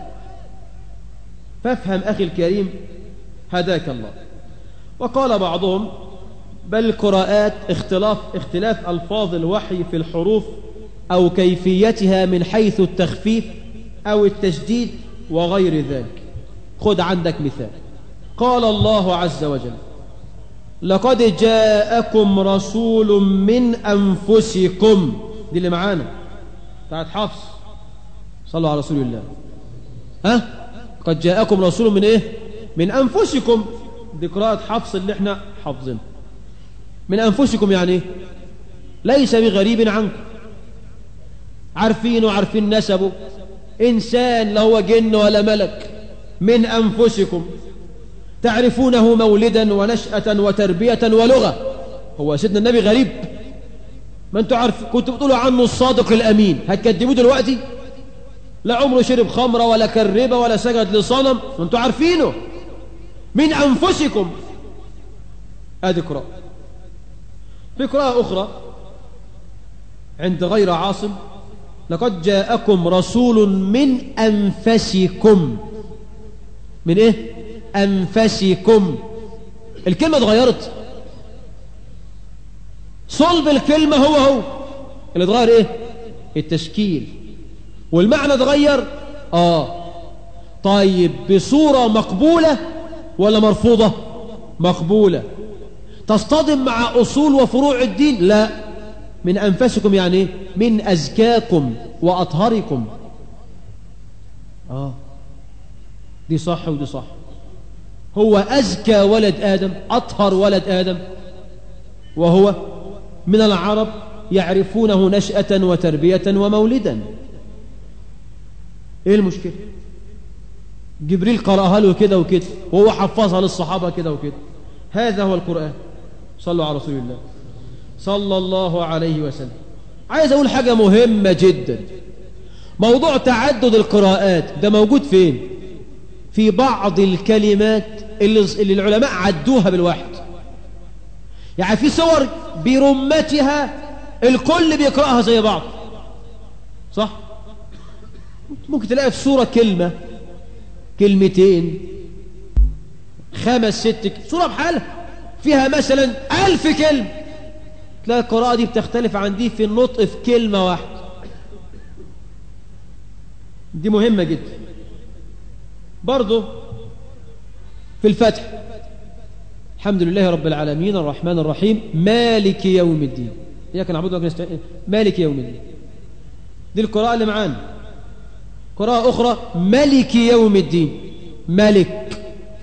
فافهم أخي الكريم هداك الله وقال بعضهم بل القراءات اختلاف, اختلاف ألفاظ الوحي في الحروف أو كيفيتها من حيث التخفيف أو التشديد وغير ذلك خذ عندك مثال قال الله عز وجل لقد جاءكم رسول من أنفسكم دي اللي معانا بتاعت حفص صلوا على رسول الله ها قد جاءكم رسول من ايه من أنفسكم دي قراءة حفص اللي احنا حافظينها من أنفسكم يعني ايه ليس بغريب عنكم عارفينه عارفين نسبه إنسان لا هو جن ولا ملك من أنفسكم تعرفونه مولدا ونشأة وتربية ولغة هو سيدنا النبي غريب ما انتوا عارف كنتوا بتقولوا عنه الصادق الأمين هتكذبوه دلوقتي لا عمره شرب خمرة ولا كربة ولا سجد لصنم ما انتوا عارفينه من أنفسكم ادي قراءة في قراءة أخرى عند غير عاصم لقد جاءكم رسول من أنفسكم من إيه؟ أنفسكم الكلمة اتغيرت صلب الكلمة هو هو اللي اتغير إيه؟ التشكيل والمعنى اتغير آه طيب بصورة مقبولة ولا مرفوضة مقبولة تصطدم مع أصول وفروع الدين لا من أنفسكم يعني إيه؟ من أزكاكم وأطهركم آه دي صح ودي صح هو أزكى ولد آدم أطهر ولد آدم وهو من العرب يعرفونه نشأة وتربية ومولدا إيه المشكلة جبريل قرأها له كده وكده وهو حفظها للصحابة كده وكده هذا هو القرآن صلوا على رسول الله صلى الله عليه وسلم عايز أقول حاجة مهمة جدا موضوع تعدد القراءات ده موجود فين في بعض الكلمات اللي, اللي العلماء عدوها بالواحد يعني في صور برمتها الكل بيقرأها زي بعض صح ممكن تلاقي في صورة كلمة كلمتين خمس ست صورة بحالها فيها مثلا ألف كلمة تلاقي القراءة دي بتختلف عن دي في النطق في كلمة واحدة دي مهمة جدا برضه في الفتح الحمد لله رب العالمين الرحمن الرحيم مالك يوم الدين إياك نعبد وإياك نستعين مالك يوم الدين دي القراءة اللي معانا قراءة أخرى ملك يوم الدين ملك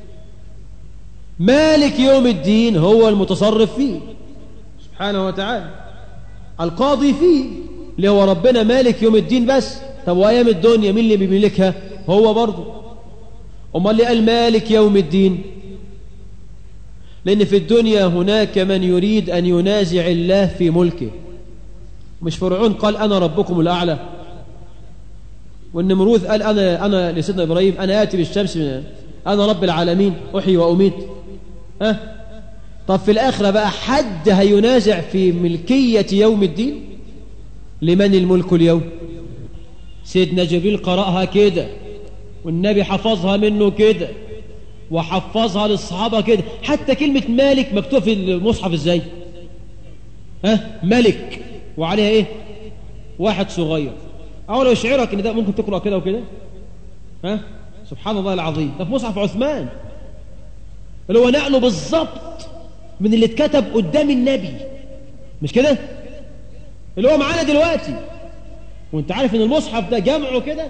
مالك يوم الدين هو المتصرف فيه سبحانه وتعالى القاضي فيه اللي هو ربنا مالك يوم الدين بس طب وأيام الدنيا مين اللي بيملكها هو برضه أمال اللي قال مالك يوم الدين لأن في الدنيا هناك من يريد أن ينازع الله في ملكه مش فرعون قال أنا ربكم الأعلى والنمروذ قال أنا, أنا لسيدنا إبراهيم أنا آتي بالشمس من أنا رب العالمين أحيي وأميت أه؟ طب في الآخرة بقى حد هينازع في ملكية يوم الدين لمن الملك اليوم سيدنا جبريل قرأها كده والنبي حفظها منه كده وحفظها للصحابة كده حتى كلمة مالك مكتوبة في المصحف ازاي ها ملك وعليها ايه واحد صغير او لو يشعرك ان ده ممكن تقرأ كده وكده ها سبحان الله العظيم ده في مصحف عثمان اللي هو نقله بالظبط من اللي اتكتب قدام النبي مش كده اللي هو معانا دلوقتي وانت عارف ان المصحف ده جمعه كده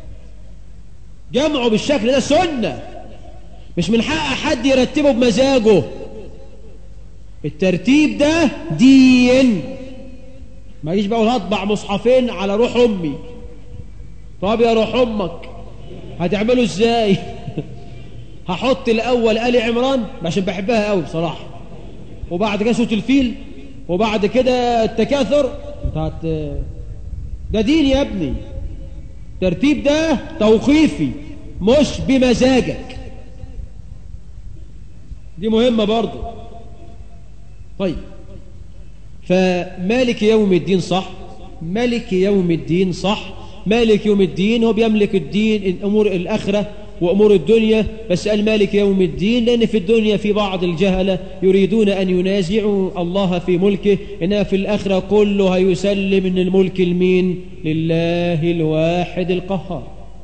جمعه بالشكل ده سنة مش من حق حد يرتبه بمزاجه الترتيب ده دين ما يجيش بقى هطبع مصحفين على روح امي طب يا روح امك هتعمله ازاي هحط الاول ال عمران عشان بحبها قوي بصراحه وبعد كده سوره الفيل وبعد كده التكاثر بتاعت ده دين يا ابني الترتيب ده توقيفي مش بمزاجك دي مهمة برضو طيب فمالك يوم الدين صح مالك يوم الدين صح مالك يوم الدين هو بيملك الدين أمور الآخرة وأمور الدنيا بس قال مالك يوم الدين لأن في الدنيا في بعض الجهلة يريدون أن ينازعوا الله في ملكه إنها في الآخرة كله هيسلم إن الملك المين لله الواحد القهار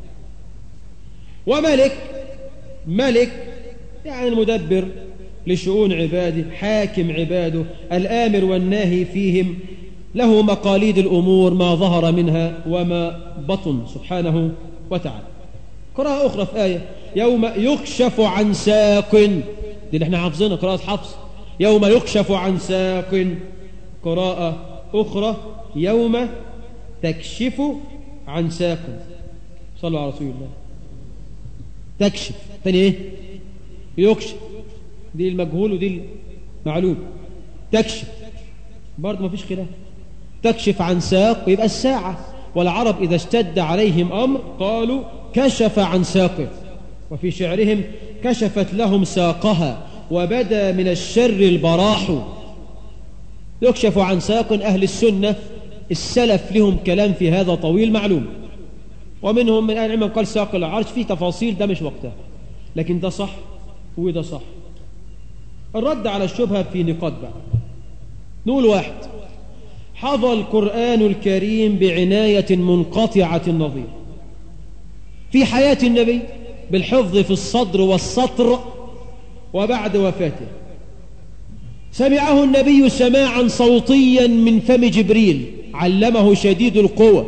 وملك ملك يعني المدبر لشؤون عباده حاكم عباده الآمر والناهي فيهم له مقاليد الأمور ما ظهر منها وما بطن سبحانه وتعالى قراءة أخرى في آية يوم يكشف عن ساق دي اللي احنا حافظينها قراءة حفص يوم يكشف عن ساق قراءة أخرى يوم تكشف عن ساق صلوا على رسول الله تكشف تاني ايه يكشف دي المجهول ودي المعلوم تكشف برضه ما فيش خلاف تكشف عن ساق يبقى الساعة والعرب إذا اشتد عليهم أمر قالوا كشف عن ساقه وفي شعرهم كشفت لهم ساقها وبدا من الشر البراح يكشف عن ساق أهل السنة السلف لهم كلام في هذا طويل معلوم ومنهم من أهل العلم قال ساق العرش فيه تفاصيل ده مش وقتها لكن ده صح وده صح الرد على الشبهة في نقاط بقى نقول واحد حظى القرآن الكريم بعناية منقطعة النظير في حياة النبي بالحفظ في الصدر والسطر وبعد وفاته سمعه النبي سماعا صوتيا من فم جبريل علمه شديد القوى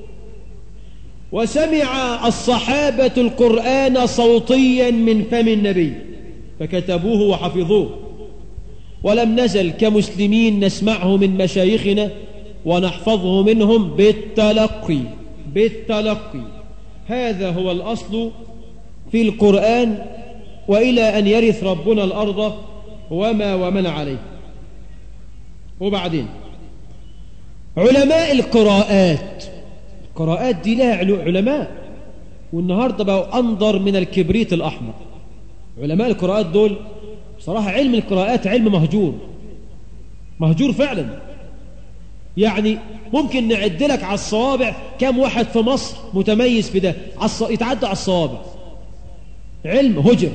وسمع الصحابة القرآن صوتيا من فم النبي فكتبوه وحفظوه ولم نزل كمسلمين نسمعه من مشايخنا ونحفظه منهم بالتلقي بالتلقي هذا هو الأصل في القرآن وإلى أن يرث ربنا الأرض وما ومن عليه وبعدين علماء القراءات القراءات دي لها علماء والنهاردة بقوا أنظر من الكبريت الأحمر علماء القراءات دول بصراحة علم القراءات علم مهجور مهجور فعلا يعني ممكن نعد لك على الصوابع كم واحد في مصر متميز في ده يتعدى على الصوابع علم هجر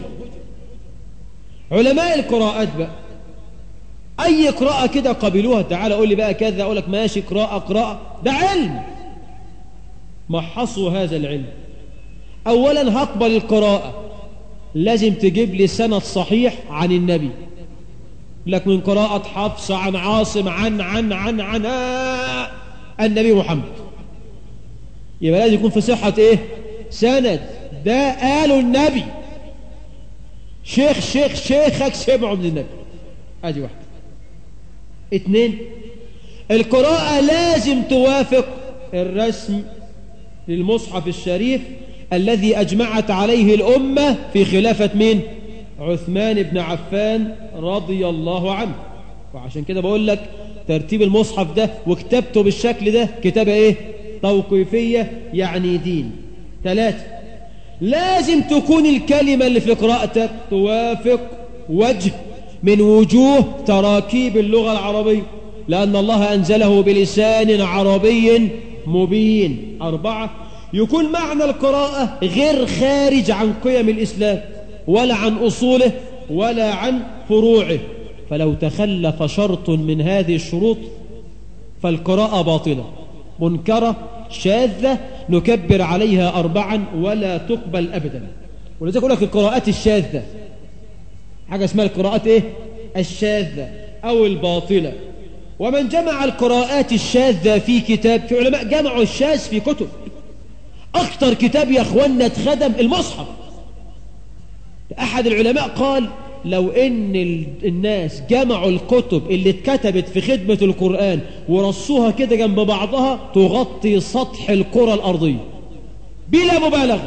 علماء القراءات بقى أي قراءة كده قبلوها تعالى قول لي بقى كذا أقول لك ماشي قراءة قراءة ده علم محصوا هذا العلم أولا هقبل القراءة لازم تجيب لي سند صحيح عن النبي لك من قراءة حفص عن عاصم عن عن عن عن آه النبي محمد يبقى لازم يكون في صحة ايه سند ده قالوا النبي شيخ شيخ شيخك سمعوا من النبي ادي واحدة اتنين القراءة لازم توافق الرسم للمصحف الشريف الذي أجمعت عليه الأمة في خلافة مين عثمان بن عفان رضي الله عنه وعشان كده بقول لك ترتيب المصحف ده وكتابته بالشكل ده كتابة ايه توقيفية يعني دين ثلاثة لازم تكون الكلمة اللي في قراءتك توافق وجه من وجوه تراكيب اللغة العربية لأن الله أنزله بلسان عربي مبين أربعة يكون معنى القراءة غير خارج عن قيم الإسلام ولا عن أصوله ولا عن فروعه فلو تخلف شرط من هذه الشروط فالقراءة باطلة منكرة شاذة نكبر عليها أربعا ولا تقبل أبدا ولذلك أقول لك القراءات الشاذة حاجة اسمها القراءات إيه؟ الشاذة أو الباطلة ومن جمع القراءات الشاذة في كتاب في علماء جمعوا الشاذ في كتب أكثر كتاب يا أخوانا اتخدم المصحف أحد العلماء قال لو ان الناس جمعوا الكتب اللي اتكتبت في خدمة القرآن ورصوها كده جنب بعضها تغطي سطح الكرة الأرضية بلا مبالغة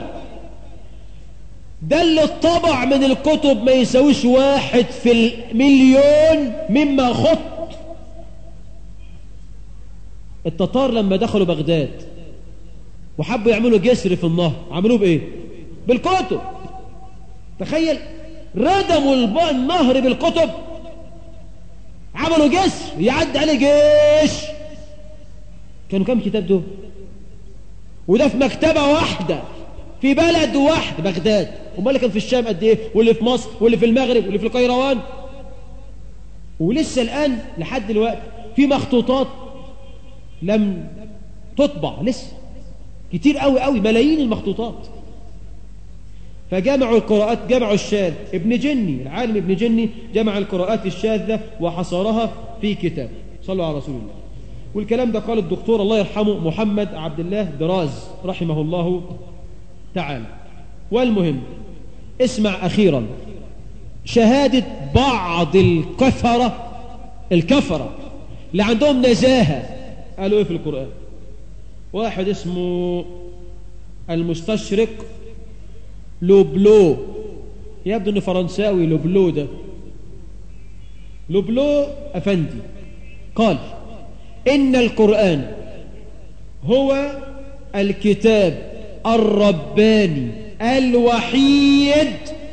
ده اللي اتطبع من الكتب ما يساويش واحد في المليون مما خط التتار لما دخلوا بغداد وحبوا يعملوا جسر في النهر عملوه بايه بالكتب تخيل ردموا النهر بالكتب عملوا جسر يعد عليه جيش كانوا كم كتاب دول وده في مكتبة واحدة في بلد واحد بغداد امال اللي كان في الشام قد ايه واللي في مصر واللي في المغرب واللي في القيروان ولسه الآن لحد دلوقتي في مخطوطات لم تطبع لسه كتير قوي قوي ملايين المخطوطات فجمعوا القراءات جمعوا الشاذ ابن جني العالم ابن جني جمع القراءات الشاذة وحصرها في كتاب صلوا على رسول الله والكلام ده قال الدكتور الله يرحمه محمد عبد الله دراز رحمه الله تعالى والمهم اسمع أخيرا شهادة بعض الكفرة الكفرة اللي عندهم نزاهة قالوا ايه في القرآن واحد اسمه المستشرق لوبلو يبدو انه فرنساوي لوبلو ده لوبلو افندي قال ان القرآن هو الكتاب الرباني الوحيد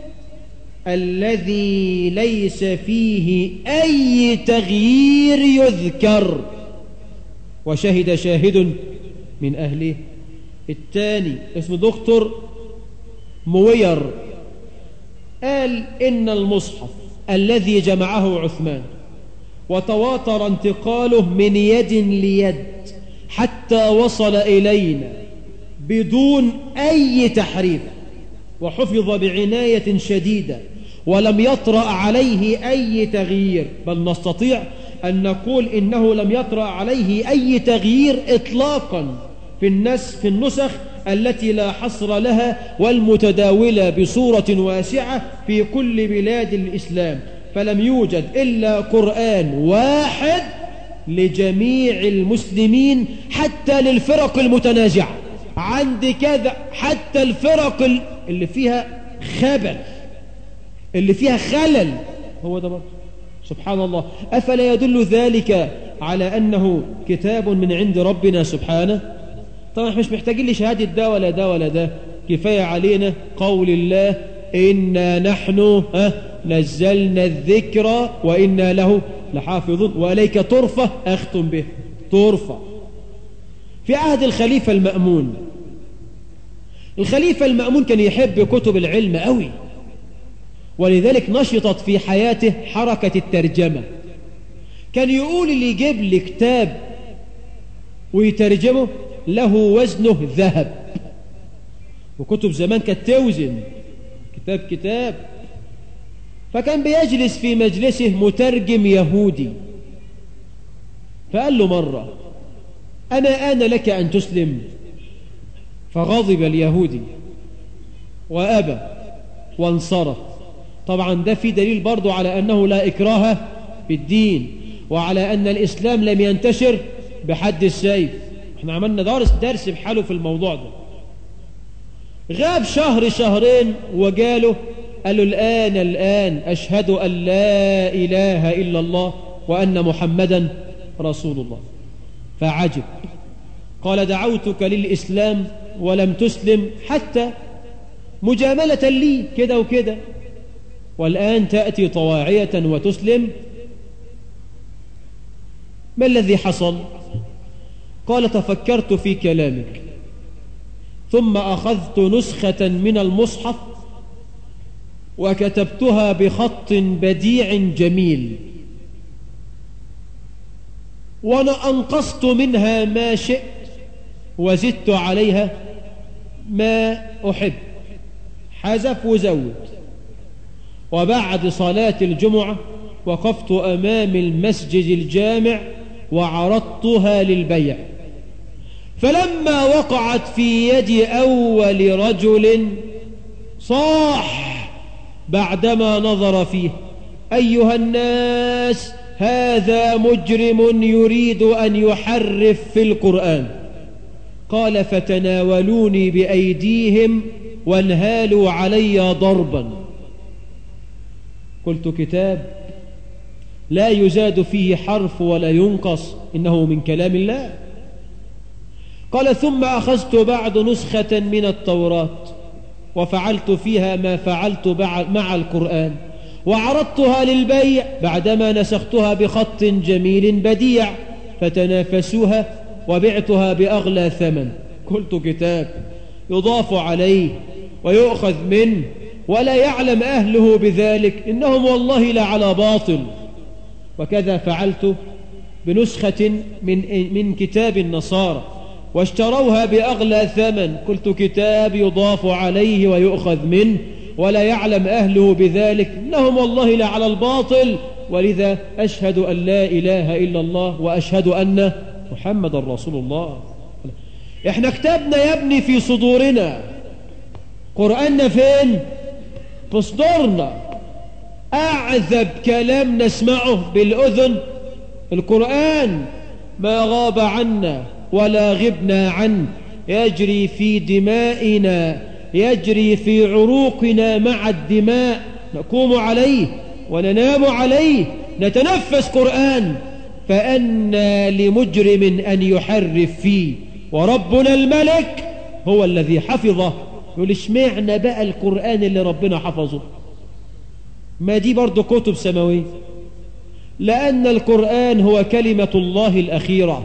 الذي ليس فيه أي تغيير يذكر وشهد شاهد من أهله الثاني اسمه دكتور موير قال إن المصحف الذي جمعه عثمان وتواتر انتقاله من يد ليد حتى وصل إلينا بدون أي تحريف وحفظ بعناية شديدة ولم يطرأ عليه أي تغيير بل نستطيع أن نقول إنه لم يطرأ عليه أي تغيير إطلاقا في النس في النسخ التي لا حصر لها والمتداولة بصورة واسعة في كل بلاد الإسلام فلم يوجد إلا قرآن واحد لجميع المسلمين حتى للفرق المتنازعة عند كذا حتى الفرق اللي فيها خبل اللي فيها خلل هو ده برضه سبحان الله أفلا يدل ذلك على أنه كتاب من عند ربنا سبحانه طبعا احنا مش محتاجين لشهادة ده ولا ده ولا ده كفاية علينا قول الله إنا نحن ها نزلنا الذكر وإنا له لحافظون وإليك ترفة أختم به ترفة في عهد الخليفة المأمون الخليفة المأمون كان يحب كتب العلم قوي ولذلك نشطت في حياته حركة الترجمة كان يقول اللي يجيب لي كتاب ويترجمه له وزنه ذهب وكتب زمان كانت توزن كتاب كتاب فكان بيجلس في مجلسه مترجم يهودي فقال له مرة أنا آن لك أن تسلم فغضب اليهودي وأبى وانصرف طبعا ده في دليل برضو على أنه لا إكراه في الدين وعلى أن الإسلام لم ينتشر بحد السيف احنا عملنا درس درس بحاله في الموضوع ده غاب شهر شهرين وقاله قال له الآن الآن أشهد أن لا إله إلا الله وأن محمدا رسول الله فعجب قال دعوتك للإسلام ولم تسلم حتى مجاملة لي كده وكده والآن تأتي طواعية وتسلم ما الذي حصل قال تفكرت في كلامك ثم أخذت نسخة من المصحف وكتبتها بخط بديع جميل وأنا أنقصت منها ما شئت وزدت عليها ما أحب حذف وزود وبعد صلاة الجمعة وقفت أمام المسجد الجامع وعرضتها للبيع فلما وقعت في يد أول رجل صاح بعدما نظر فيه أيها الناس هذا مجرم يريد أن يحرف في القرآن قال فتناولوني بأيديهم وانهالوا علي ضربا قلت كتاب لا يزاد فيه حرف ولا ينقص إنه من كلام الله قال ثم أخذت بعد نسخة من التوراة وفعلت فيها ما فعلت مع القرآن وعرضتها للبيع بعدما نسختها بخط جميل بديع فتنافسوها وبعتها بأغلى ثمن قلت كتاب يضاف عليه ويؤخذ منه ولا يعلم أهله بذلك إنهم والله لعلى باطل وكذا فعلت بنسخة من, من كتاب النصارى واشتروها بأغلى ثمن قلت كتاب يضاف عليه ويؤخذ منه ولا يعلم أهله بذلك إنهم والله لعلى الباطل ولذا أشهد أن لا إله إلا الله وأشهد أن محمد رسول الله إحنا كتابنا يا ابني في صدورنا قرآننا فين في صدورنا أعذب كلام نسمعه بالأذن القرآن ما غاب عنا ولا غبنا عنه يجري في دمائنا يجري في عروقنا مع الدماء نقوم عليه وننام عليه نتنفس قرآن فأنا لمجرم أن يحرف فيه وربنا الملك هو الذي حفظه يقول اشمعنا بقى القرآن اللي ربنا حفظه ما دي برضو كتب سماوية لأن القرآن هو كلمة الله الأخيرة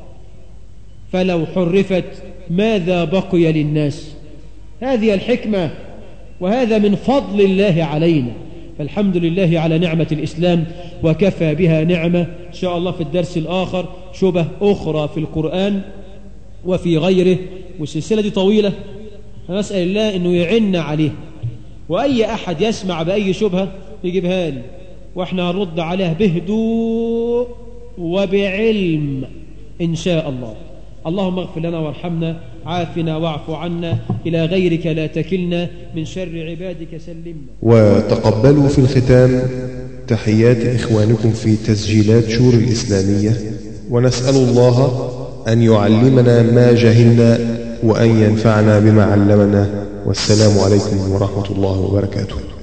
فلو حرفت ماذا بقي للناس هذه الحكمة وهذا من فضل الله علينا فالحمد لله على نعمة الإسلام وكفى بها نعمة إن شاء الله في الدرس الآخر شبه أخرى في القرآن وفي غيره والسلسلة دي طويلة نسأل الله أنه يعن عليه وأي أحد يسمع بأي شبهة يجيبها لي وإحنا هنرد عليها بهدوء وبعلم إن شاء الله اللهم اغفر لنا وارحمنا عافنا واعف عنا إلى غيرك لا تكلنا من شر عبادك سلمنا وتقبلوا في الختام تحيات إخوانكم في تسجيلات شور الإسلامية ونسأل الله أن يعلمنا ما جهلنا وأن ينفعنا بما علمنا والسلام عليكم ورحمة الله وبركاته